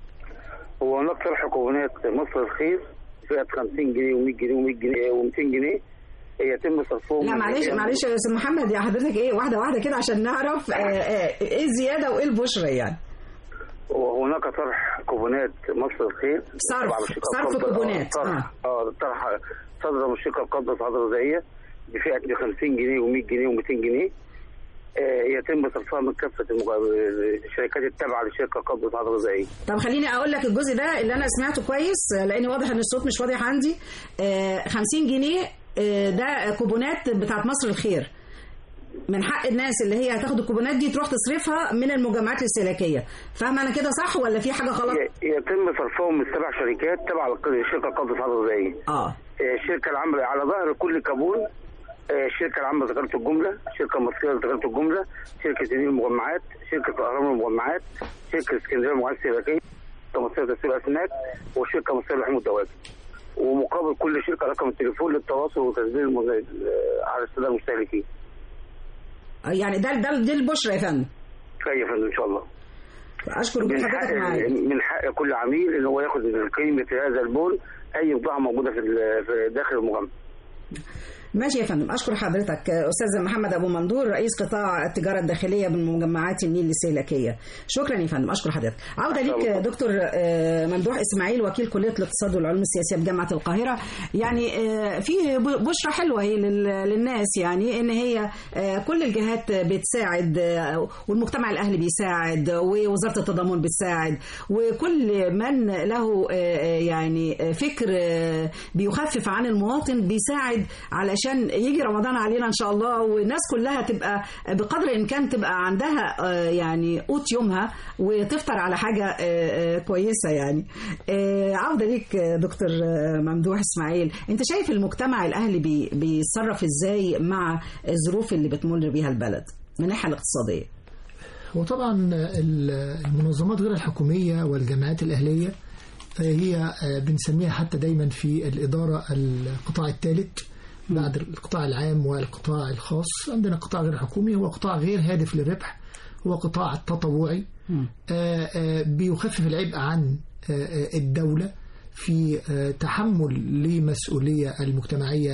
هو هناك طرح كوبونات مصر الخير فئه 50 جنيه و100 جنيه و100 جنيه و200 جنيه يتم صرفهم لا معلش معلش يا استاذ محمد يا حضرتك ايه واحده واحده كده عشان نعرف آه، آه، ايه الزياده وايه البشرى يعني وهناك طرح كوبونات مصر الخير صرف- تبع مشركة صرف القبضة. كوبونات، اه طرح اه طرح صدر مشركة القبضة الصحة الغذائية بفئة 50 جنيه و100 جنيه و200 جنيه آه، يتم صرفها من كافة المج- الشركات التابعة لشركة القبضة الصحة الغذائية طب خليني اقول لك الجزء ده اللي انا سمعته كويس آه، لان واضح ان الصوت مش واضح عندي آه، 50 جنيه آه، ده كوبونات بتاعت مصر الخير من حق الناس اللي هي هتاخد الكوبونات دي تروح تصرفها من المجمعات الاستهلاكيه فاهمه انا كده صح ولا في حاجه غلط ي- يتم صرفهم من سبع شركات تبع لشركة القبضة الصحة الغذائية اه الشركه العامه على ظهر كل كابون آه، الشركه العامه لتجاره الجمله، الشركه المصريه لتجاره الجمله، شركه النيل المجمعات، شركه الاهرام المجمعات، شركه اسكندريه المجمعات الاستهلاكيه، الشركه المصريه لتسويق الاسماك، والشركه المصريه للحوم والدواجن. ومقابل كل شركه رقم التليفون للتواصل وتسجيل المز- آه، على الساده المستهلكين. يعني ده ده دي البشرى يا فندم خير يا فندم ان شاء الله. اشكر وجود من حق حضرتك معايا من حق كل عميل ان هو ياخد قيمه هذا البون اي بضاعه موجوده في ال- في داخل المجمع. ماشي يا فندم اشكر حضرتك استاذ محمد ابو مندور رئيس قطاع التجاره الداخليه بمجمعات النيل الاستهلاكيه شكرا يا فندم اشكر حضرتك عوده ليك دكتور آه، ممدوح اسماعيل وكيل كليه الاقتصاد والعلوم السياسيه بجامعه القاهره يعني آه، في بشرى حلوه هي لل- للناس يعني ان هي آه، كل الجهات بتساعد آه، والمجتمع الاهلي بيساعد ووزاره التضامن بتساعد وكل من له آه، يعني فكر آه، بيخفف عن المواطن بيساعد علشان يجي رمضان علينا ان شاء الله والناس كلها تبقى بقدر الامكان تبقى عندها آه، يعني قوت يومها وتفطر على حاجه آه، آه، كويسه يعني آه، عوده ليك آه، دكتور آه، ممدوح اسماعيل انت شايف المجتمع الاهلي بي- بيتصرف ازاي مع الظروف اللي بتمر بيها البلد من الناحيه الاقتصاديه وطبعا ال- المنظمات غير الحكومية والجمعيات الأهلية هي بنسميها حتى دايما في الإدارة القطاع الثالث بعد القطاع العام والقطاع الخاص عندنا قطاع غير حكومي هو قطاع غير هادف للربح هو قطاع تطوعي آه، آه، بيخفف العبء عن آه، آه، الدولة في آه، تحمل لمسؤولية المجتمعية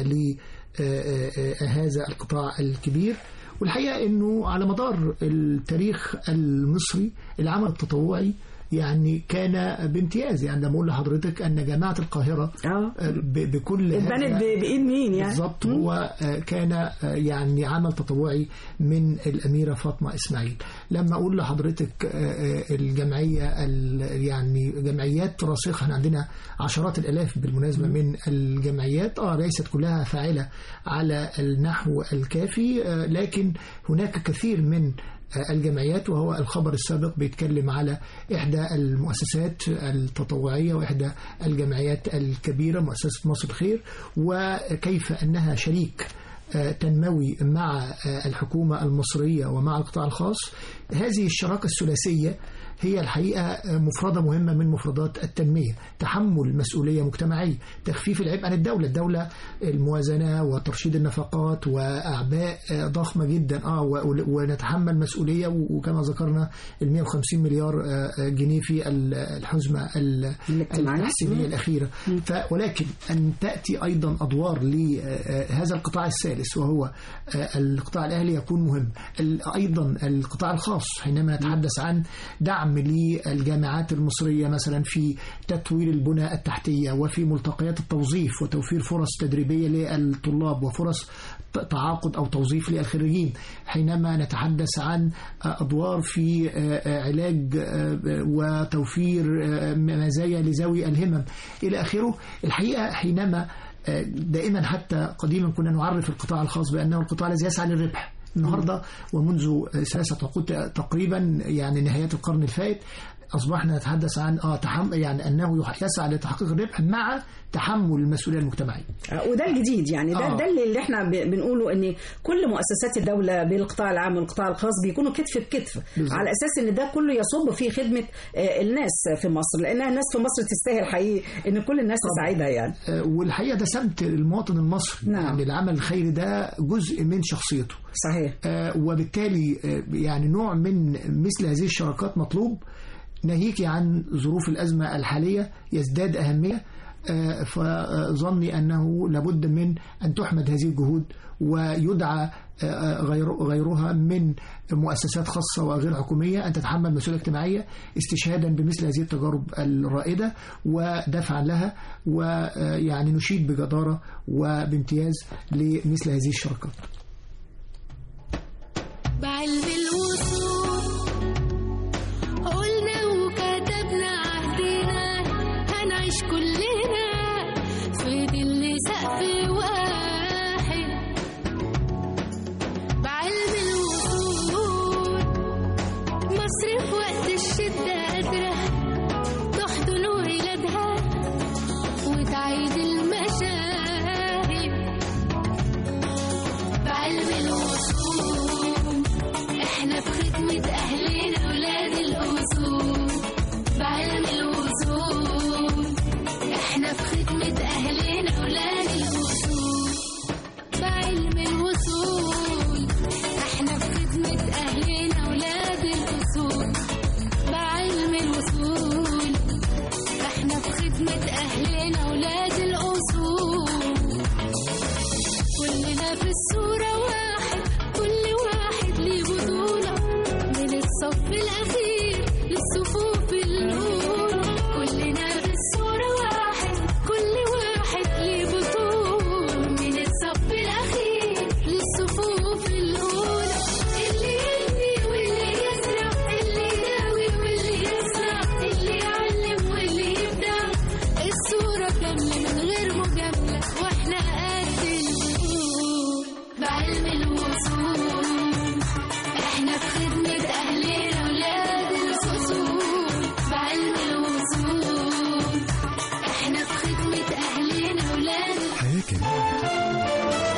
لهذا القطاع الكبير والحقيقة أنه على مدار التاريخ المصري العمل التطوعي يعني كان بامتياز يعني لما اقول لحضرتك ان جامعه القاهره اه ب- بكل اتبنت هذا- ب- بايد مين يعني بالظبط هو آه، كان آه، يعني عمل تطوعي من الأميرة فاطمة إسماعيل لما أقول لحضرتك آه، آه، الجمعية ال- يعني جمعيات راسخة احنا عندنا عشرات الآلاف بالمناسبة من الجمعيات آه ليست كلها فاعلة على النحو الكافي آه، لكن هناك كثير من الجمعيات وهو الخبر السابق بيتكلم على إحدى المؤسسات التطوعية وإحدى الجمعيات الكبيرة مؤسسة مصر الخير وكيف أنها شريك آه، تنموي مع آه، الحكومة المصرية ومع القطاع الخاص هذه الشراكة الثلاثية هي الحقيقة آه، مفردة مهمة من مفردات التنمية تحمل مسؤولية مجتمعية تخفيف العبء عن الدولة الدولة الموازنة وترشيد النفقات وأعباء آه، ضخمة جدا آه و- ونتحمل مسؤولية و- وكما ذكرنا ال 150 مليار آه، آه، جنيه في ال- الحزمة ال- الاجتماعية. التحسينية الأخيرة ف ولكن أن تأتي أيضا أدوار لهذا القطاع الثالث وهو آه، القطاع الأهلي يكون مهم ال- أيضا القطاع الخاص حينما نتحدث عن دعم للجامعات المصرية مثلا في تطوير البنى التحتية وفي ملتقيات التوظيف وتوفير فرص تدريبية للطلاب وفرص ت- تعاقد أو توظيف للخريجين حينما نتحدث عن آه، أدوار في آه، آه، علاج آه، وتوفير آه، مزايا لذوي الهمم إلى آخره الحقيقة حينما آه، دائما حتى قديما كنا نعرف القطاع الخاص بأنه القطاع الذي يسعى للربح النهارده ومنذ ثلاثة عقود تقريبا يعني نهاية القرن الفائت أصبحنا نتحدث عن اه تحم يعني أنه يح- يسعى لتحقيق الربح مع تحمل المسؤولية المجتمعية آه، وده الجديد يعني ده آه. ده اللي اللي احنا ب- بنقوله ان كل مؤسسات الدوله بالقطاع العام والقطاع الخاص بيكونوا كتف بكتف بالظبط. على اساس ان ده كله يصب في خدمه آه، الناس في مصر لانها الناس في مصر تستاهل حقيقي ان كل الناس تساعدها يعني آه، والحقيقة ده سمت المواطن المصري نعم. يعني العمل الخيري ده جزء من شخصيته صحيح آه، وبالتالي آه، يعني نوع من مثل هذه الشراكات مطلوب ناهيك عن ظروف الأزمة الحالية يزداد أهمية آه، فظني أنه لابد من أن تحمد هذه الجهود ويدعى آه، غير غيرها من مؤسسات خاصة وغير حكومية أن تتحمل مسؤولية اجتماعية استشهادا بمثل هذه التجارب الرائدة ودفعا لها ويعني نشيد بجدارة وبامتياز لمثل هذه الشراكات بعلم الوصول قلنا وكتبنا عهدنا هنعيش كلنا في ظل سقف واحد بعلم الوصول مصر في وقت الشدة قادرة تحضن ولادها وتعيد المشاهد بعلم الوصول احنا في خدمة اهلنا ولاد الاصول بعلم الوصول احنا في خدمة اهلنا ولاد الاصول بعلم الوصول احنا في خدمة اهلنا ولاد الاصول بعلم الوصول احنا في خدمة اهلنا ولاد الاصول كلنا في الصورة واحد كل واحد ليه بطولة من الصف الأخير للصفوف الأولى كلنا في الصورة واحد كل واحد ليه بطولة من الصف الأخير للصفوف الأولى اللي يبني واللي يزرع اللي يداوي واللي يصنع اللي يعلم واللي يبدع الصورة كاملة من غير مجاملة واحنا قد الوصول بعلم الوصول احنا في خدمة اهلنا ولاد الاصول بعلم الوصول احنا في خدمة اهلنا ولاد حياة كريمة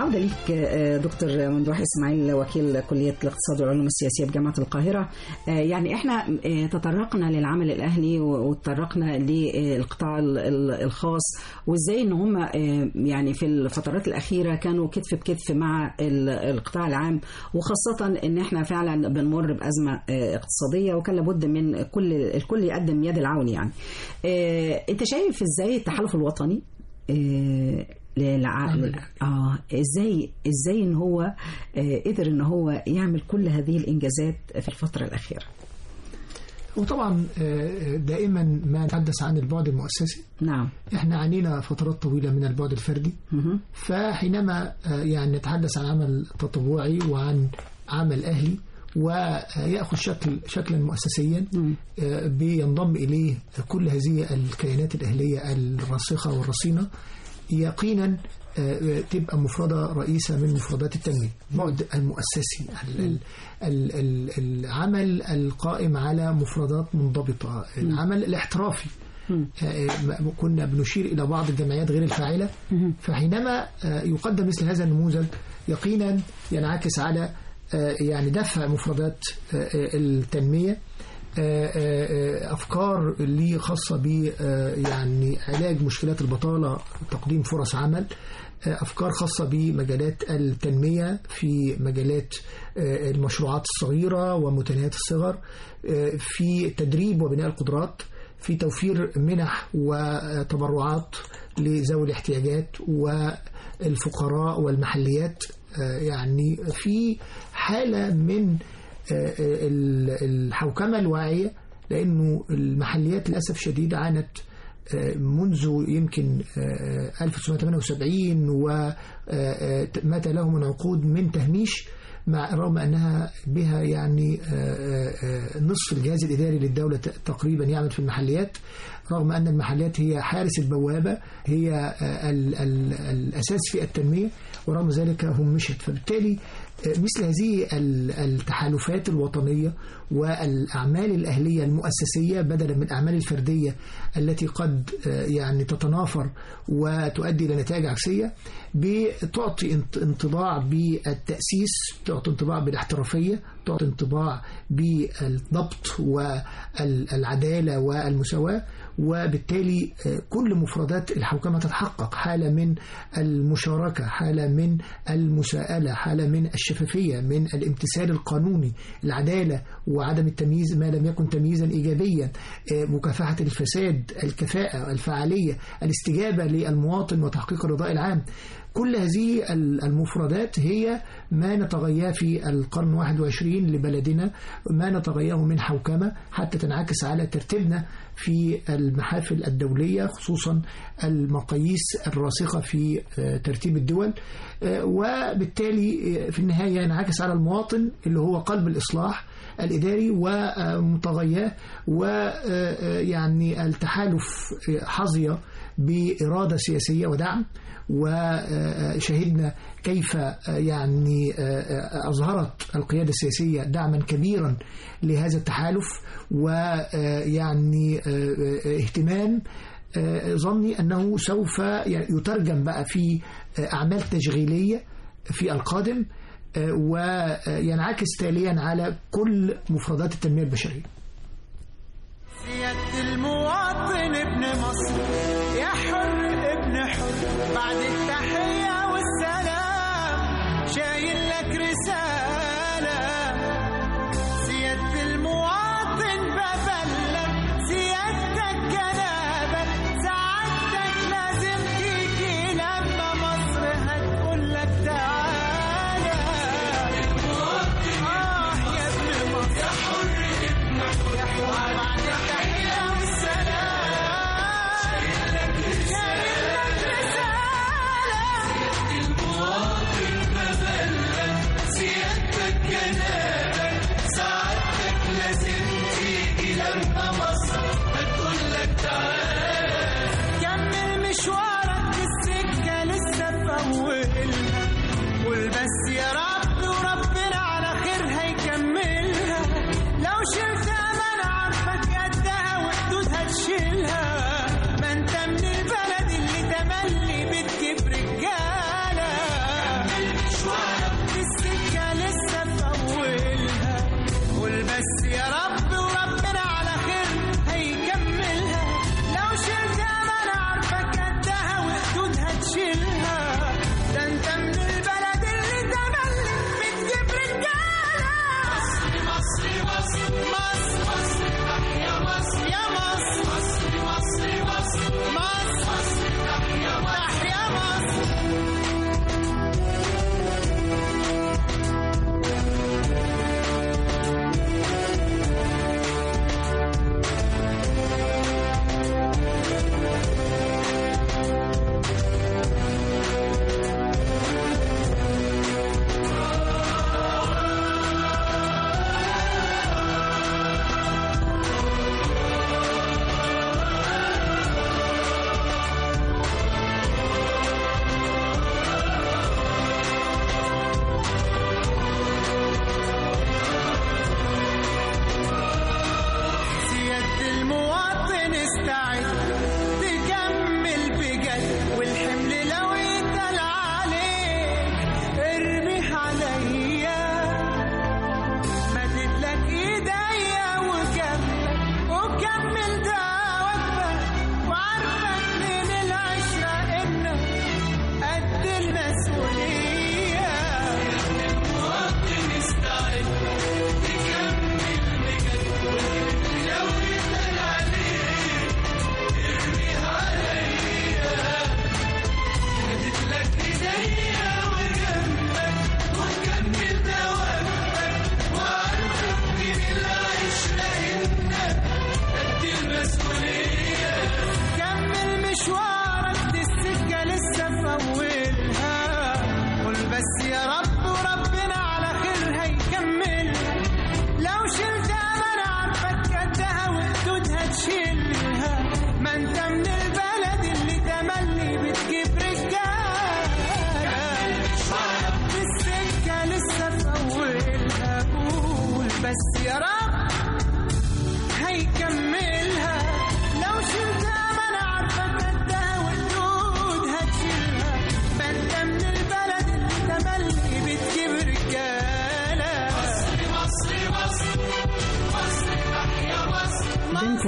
العودة ليك آه، دكتور ممدوح إسماعيل وكيل كلية الاقتصاد والعلوم السياسية بجامعة القاهرة آه، يعني إحنا آه، تطرقنا للعمل الأهلي و- وتطرقنا للقطاع ال- ال- الخاص وإزاي إن هم آه، يعني في الفترات الأخيرة كانوا كتف بكتف مع ال- القطاع العام وخاصة إن إحنا فعلا بنمر بأزمة آه، اقتصادية وكان لابد من كل الكل يقدم يد العون يعني آه، أنت شايف إزاي التحالف الوطني آه، للع... لل- اه ازاي ازاي ان هو آه قدر ان هو يعمل كل هذه الانجازات في الفتره الاخيره وطبعا آه، دائما ما نتحدث عن البعد المؤسسي نعم احنا عانينا فترات طويلة من البعد الفردي مهم. فحينما آه، يعني نتحدث عن عمل تطوعي وعن عمل أهلي ويأخذ شكل شكلا مؤسسيا آه، بينضم إليه كل هذه الكيانات الأهلية الراسخة والرصينة يقينا آه، تبقى مفردة رئيسة من مفردات التنمية البعد المؤسسي ال- ال- ال- ال- العمل القائم على مفردات منضبطة العمل الاحترافي آه، م- كنا بنشير إلى بعض الجمعيات غير الفاعلة فحينما آه، يقدم مثل هذا النموذج يقينا ينعكس على آه، يعني دفع مفردات آه، آه، التنمية آه، آه، آه، أفكار اللي خاصة ب آه، يعني علاج مشكلات البطالة تقديم فرص عمل آه، أفكار خاصة بمجالات التنمية في مجالات آه، المشروعات الصغيرة ومتناهيات الصغر آه، في تدريب وبناء القدرات في توفير منح وتبرعات لذوي الاحتياجات والفقراء والمحليات آه، يعني في حالة من آه، ال- الحوكمة الواعية لأنه المحليات للأسف شديد عانت آه، منذ يمكن آه، 1978 ومات له من عقود من تهميش مع رغم أنها بها يعني آه، آه، آه، نصف الجهاز الإداري للدولة ت- تقريبا يعمل في المحليات رغم أن المحليات هي حارس البوابة هي آه، ال- ال- الأساس في التنمية ورغم ذلك همشت فبالتالي آه، مثل هذه ال- التحالفات الوطنية والأعمال الأهلية المؤسسية بدلا من الأعمال الفردية التي قد آه، يعني تتنافر وتؤدي إلى نتائج عكسية بتعطي انط- انطباع بالتأسيس تعطي انطباع بالاحترافية تعطي انطباع بالضبط والعدالة والمساواة وبالتالي آه، كل مفردات الحوكمة تتحقق حالة من المشاركة حالة من المساءلة حالة من الشفافية من الامتثال القانوني العدالة وعدم التمييز ما لم يكن تمييزا إيجابيا آه، مكافحة الفساد الكفاءة الفعالية الاستجابة للمواطن وتحقيق الرضاء العام كل هذه ال- المفردات هي ما نتغياه في القرن 21 لبلدنا ما نتغياه من حوكمة حتى تنعكس على ترتيبنا في المحافل الدولية خصوصا المقاييس الراسخة في آه، ترتيب الدول آه، وبالتالي آه، في النهاية ينعكس على المواطن اللي هو قلب الإصلاح الإداري ومطغياه ويعني التحالف حظي بإرادة سياسية ودعم وشهدنا كيف يعني أظهرت القيادة السياسية دعما كبيرا لهذا التحالف ويعني اهتمام ظني أنه سوف يترجم بقى في أعمال تشغيلية في القادم وينعكس تاليا على كل مفردات التنمية البشرية سيادة المواطن ابن مصر يا حر ابن حر بعد التحية والسلام شايل لك رسالة سيادة المواطن ببلغ سيادتك جنابك سعادتك لازم تيجي لما مصر هتقول لك تعالى آه يا ابن مصر يا حر ابن حر يا حر بعد التحية والسلام شايل لك رسالة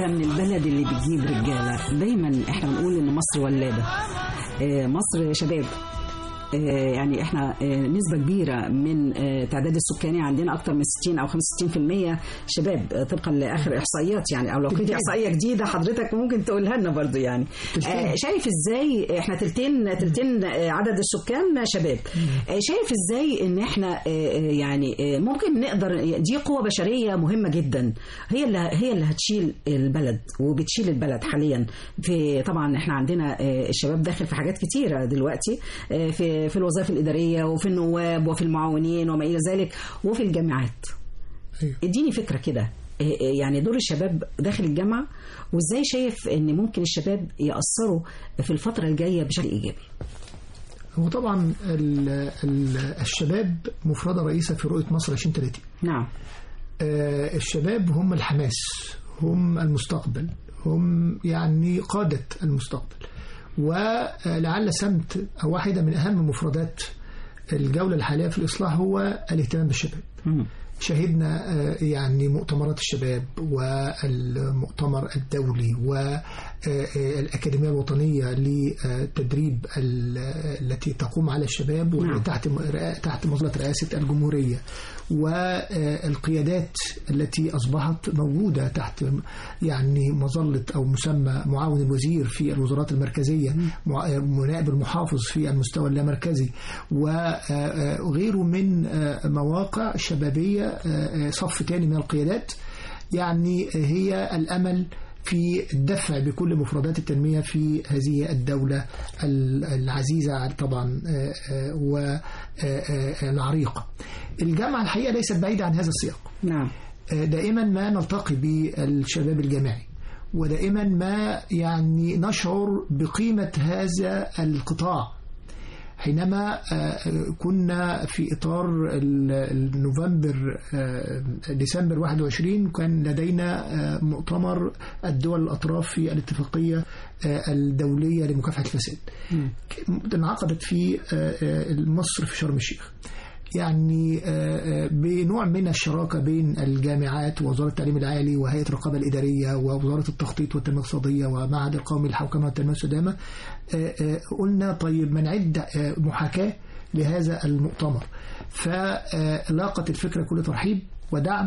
مصر من البلد اللي بتجيب رجاله دايما احنا بنقول ان مصر ولاده آه، مصر شباب آه، يعني احنا آه، نسبه كبيره من آه، تعداد السكاني عندنا اكثر من 60 او 65% شباب آه، طبقا لاخر احصائيات يعني او لو كنت احصائيه جديده حضرتك ممكن تقولها لنا برضو يعني آه، شايف ازاي احنا تلتين تلتين آه، عدد السكان شباب آه، شايف ازاي ان احنا آه، آه، يعني آه، ممكن نقدر دي قوه بشريه مهمه جدا هي اللي هي اللي هتشيل البلد وبتشيل البلد حاليا في طبعا احنا عندنا آه، الشباب داخل في حاجات كتيره دلوقتي آه، في في الوظائف الاداريه وفي النواب وفي المعاونين وما الى ذلك وفي الجامعات أيوه. اديني فكره كده آه، آه، يعني دور الشباب داخل الجامعه وازاي شايف ان ممكن الشباب ياثروا في الفتره الجايه بشكل ايجابي هو طبعا ال ال الشباب مفردة رئيسة في رؤية مصر 2030 نعم آه، الشباب هم الحماس هم المستقبل هم يعني قادة المستقبل ولعل سمت أو واحدة من أهم مفردات الجولة الحالية في الإصلاح هو الاهتمام بالشباب مم. شهدنا آه، يعني مؤتمرات الشباب والمؤتمر الدولي والأكاديمية الوطنية للتدريب ال- التي تقوم على الشباب نعم. تحت تحت مظلة رئاسة الجمهورية والقيادات التي أصبحت موجودة تحت يعني مظلة أو مسمى معاون الوزير في الوزارات المركزية مع- نائب المحافظ في المستوى اللامركزي وغيره من آه، مواقع شبابية آه، آه، صف تاني من القيادات يعني هي الأمل في الدفع بكل مفردات التنمية في هذه الدولة ال- العزيزة طبعا آه، آه، والعريقة الجامعة الحقيقة ليست بعيدة عن هذا السياق نعم دائما ما نلتقي بالشباب الجامعي ودائما ما يعني نشعر بقيمة هذا القطاع حينما آه، كنا في إطار ال- النوفمبر آه، ديسمبر 21 كان لدينا آه، مؤتمر الدول الأطراف في الاتفاقية آه، الدولية لمكافحة الفساد انعقدت في آه، آه، مصر في شرم الشيخ يعني آه، آه، بنوع من الشراكة بين الجامعات ووزارة التعليم العالي وهيئة الرقابة الإدارية ووزارة التخطيط والتنمية الاقتصادية ومعهد القومي للحوكمة والتنمية المستدامة آه، آه، قلنا طيب ما نعد آه، محاكاة لهذا المؤتمر فلاقت الفكرة كل ترحيب ودعم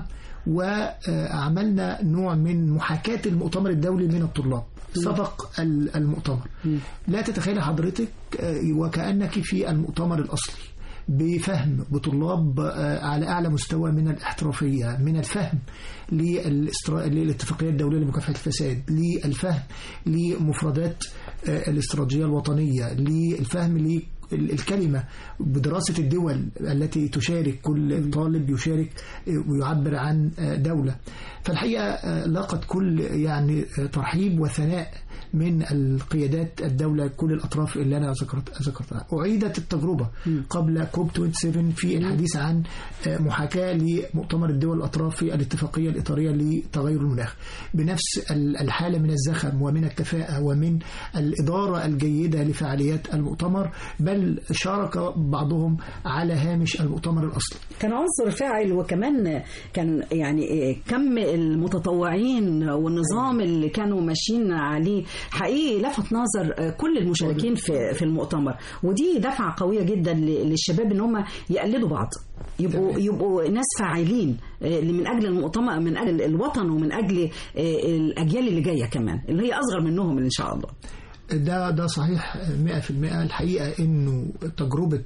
وعملنا نوع من محاكاة المؤتمر الدولي من الطلاب سبق ال- المؤتمر لا تتخيل حضرتك آه، وكأنك في المؤتمر الأصلي بفهم بطلاب آه، على أعلى مستوى من الاحترافية من الفهم للاسترا- للاتفاقية الدولية لمكافحة الفساد للفهم لمفردات آه، الاستراتيجية الوطنية للفهم ل الكلمة بدراسة الدول التي تشارك كل طالب يشارك ويعبر عن دولة فالحقيقة لاقت كل يعني ترحيب وثناء من القيادات الدولة كل الأطراف اللي أنا ذكرت ذكرتها أعيدت التجربة قبل كوب 27 في الحديث عن محاكاة لمؤتمر الدول الأطراف في الاتفاقية الإطارية لتغير المناخ بنفس الحالة من الزخم ومن الكفاءة ومن الإدارة الجيدة لفعاليات المؤتمر بل شارك بعضهم على هامش المؤتمر الأصلي كان عنصر فاعل وكمان كان يعني كم المتطوعين والنظام اللي كانوا ماشيين عليه حقيقي لفت نظر كل المشاركين في في المؤتمر ودي دفعه قويه جدا للشباب ان هم يقلدوا بعض يبقوا يبقوا ناس فاعلين من اجل المؤتمر من اجل الوطن ومن اجل الاجيال اللي جايه كمان اللي هي اصغر منهم ان شاء الله ده ده صحيح 100% الحقيقة إنه تجربة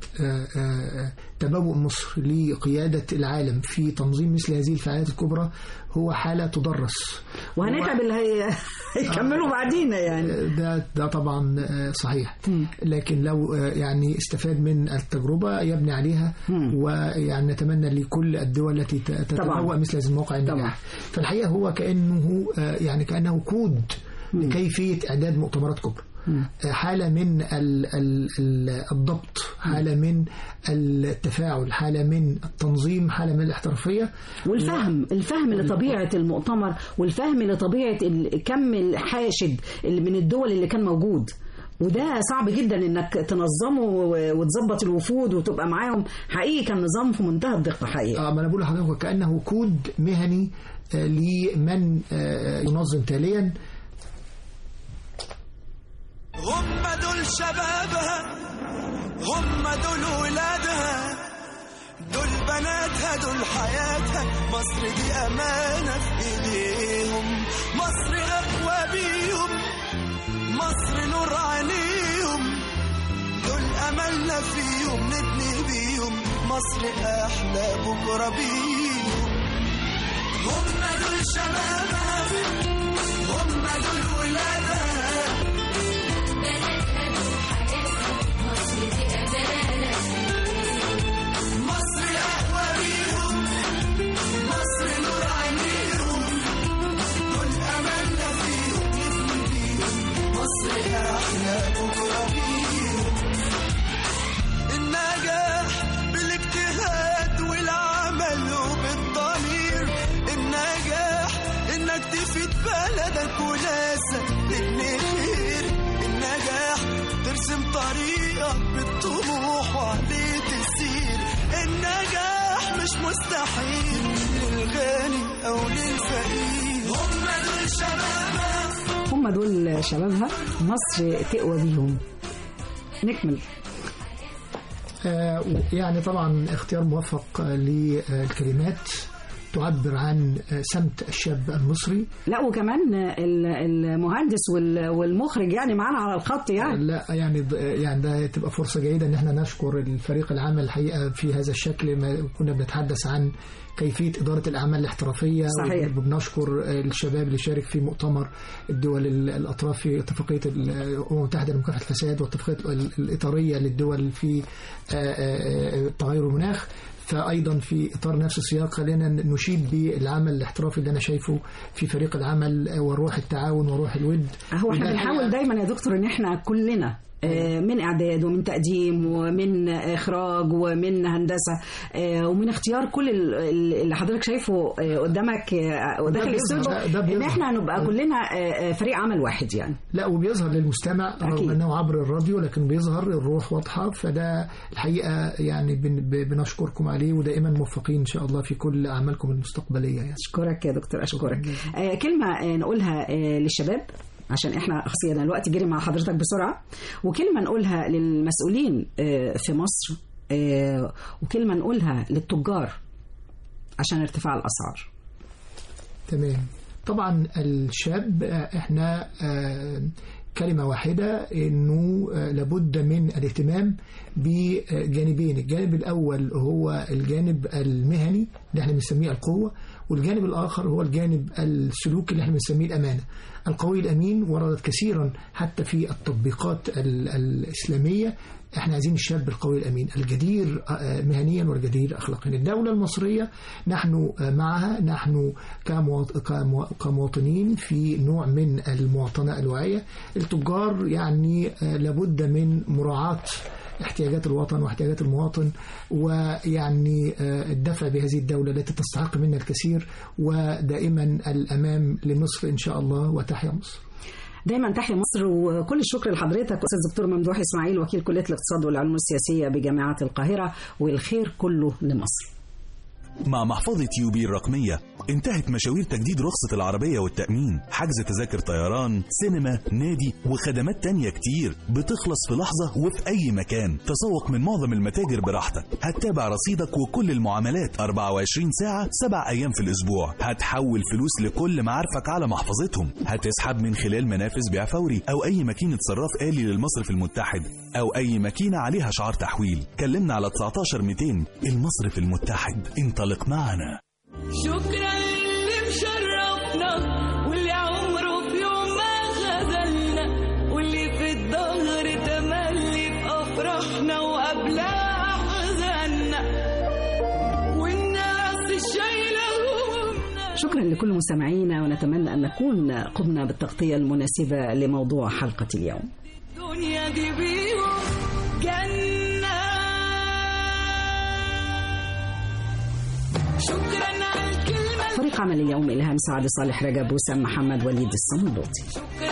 تبوء مصر لقيادة العالم في تنظيم مثل هذه الفعاليات الكبرى هو حالة تدرس وهنتعب اللي هي هيكملوا بعدينا يعني ده ده طبعا صحيح لكن لو يعني استفاد من التجربة يبني عليها ويعني نتمنى لكل الدول التي تتبوأ مثل هذه المواقع النجاح فالحقيقة هو كأنه يعني كأنه كود لكيفية إعداد مؤتمرات كبرى حالة من ال ال ال الضبط حالة من التفاعل حالة من التنظيم حالة من الاحترافية والفهم الفهم لطبيعة المؤتمر والفهم لطبيعة كم الحاشد اللي من الدول اللي كان موجود وده صعب جدا انك تنظمه و- وتظبط الوفود وتبقى معاهم حقيقي كان نظام في منتهى الدقه حقيقي اه ما انا بقول لحضرتك كانه كود مهني آه، لمن آه، ينظم تاليا هم دول شبابها هم دول ولادها دول بناتها دول حياتها مصر دي أمانة في إيديهم مصر أقوى بيهم مصر نور عليهم دول أملنا فيهم نبني بيهم مصر أحلى بكرة بيهم هم دول شبابها هم دول ولادها مصر أقوى بيهم مصر نور عينيهم دول أملنا فيهم نبني بيهم مصر أحلى بكرة بيهم النجاح بالاجتهاد والعمل وبالضمير النجاح إنك تفيد بلدك وناسك تبني خير النجاح ترسم طريقك بالطموح وعليه تسير النجاح مش مستحيل للغني أو للفقير هم دول شبابها هم دول شبابها مصر تقوى بيهم نكمل آه، يعني طبعا اختيار موفق آه، للكلمات تعبر عن آه، سمت الشاب المصري لا وكمان ال- المهندس وال- والمخرج يعني معانا على الخط يعني لا يعني ض- يعني ده تبقى فرصة جيدة ان احنا نشكر الفريق العمل الحقيقة في هذا الشكل ما كنا بنتحدث عن كيفية إدارة الأعمال الاحترافية صحيح. وبنشكر الشباب اللي شارك في مؤتمر الدول ال- الأطراف في اتفاقية الأمم المتحدة لمكافحة الفساد والاتفاقية ال- الإطارية للدول في آه، آه، آه، تغير المناخ فأيضا في إطار نفس السياق خلينا نشيد بالعمل الاحترافي اللي أنا شايفه في فريق العمل آه، وروح التعاون وروح الود هو احنا وده بنحاول الحقيقة- دايما يا دكتور ان احنا كلنا آه، من اعداد ومن تقديم ومن اخراج ومن هندسه آه، ومن اختيار كل ال- ال- اللي حضرتك شايفه آه، قدامك آه، وداخل بيظهر- الاستوديو ده- ده ان بيظهر. احنا هنبقى كلنا آه، آه، فريق عمل واحد يعني لا وبيظهر للمستمع أكيد. رغم انه عبر الراديو لكن بيظهر الروح واضحه فده الحقيقه يعني بن- ب- بنشكركم عليه ودائما موفقين ان شاء الله في كل اعمالكم المستقبليه يعني اشكرك يا دكتور اشكرك آه كلمه آه نقولها آه للشباب عشان احنا خصينا الوقت جري مع حضرتك بسرعه وكلمه نقولها للمسؤولين آه في مصر آه وكلمه نقولها للتجار عشان ارتفاع الاسعار تمام طبعا الشاب آه، احنا آه، كلمة واحدة انه آه، لابد من الاهتمام بجانبين الجانب الاول هو الجانب المهني اللي احنا بنسميه القوة والجانب الاخر هو الجانب السلوكي اللي احنا بنسميه الامانة القوي الامين وردت كثيرا حتى في التطبيقات ال- الاسلامية احنا عايزين الشاب القوي الامين الجدير آه، مهنيا والجدير اخلاقيا الدوله المصريه نحن آه، معها نحن كمواط- كموا- كمواطنين في نوع من المواطنه الواعيه التجار يعني آه، لابد من مراعاه احتياجات الوطن واحتياجات المواطن ويعني آه، الدفع بهذه الدولة التي تستحق منا الكثير ودائما الأمام لمصر إن شاء الله وتحيا مصر دايما تحيا مصر وكل الشكر لحضرتك استاذ دكتور ممدوح اسماعيل وكيل كليه الاقتصاد والعلوم السياسيه بجامعه القاهره والخير كله لمصر مع محفظة يوبي الرقمية انتهت مشاوير تجديد رخصة العربية والتأمين حجز تذاكر طيران سينما نادي وخدمات تانية كتير بتخلص في لحظة وفي أي مكان تسوق من معظم المتاجر براحتك هتتابع رصيدك وكل المعاملات 24 ساعة 7 أيام في الأسبوع هتحول فلوس لكل معارفك على محفظتهم هتسحب من خلال منافذ بيع فوري أو أي ماكينة صراف آلي للمصرف المتحد أو أي ماكينة عليها شعار تحويل كلمنا على 19 200 المصرف المتحد انطلق معنا شكرا للي مشرفنا واللي عمره في يوم ما خذلنا واللي في الظهر تملي في افراحنا وقبلها احزاننا والناس الشايله همومنا شكرا لكل مستمعينا ونتمنى ان نكون قمنا بالتغطيه المناسبه لموضوع حلقه اليوم الدنيا دي بيهم جنة شكرا على الكلمة فريق عمل اليوم الهام سعد صالح رجب وسام محمد وليد الصملوطي شكرا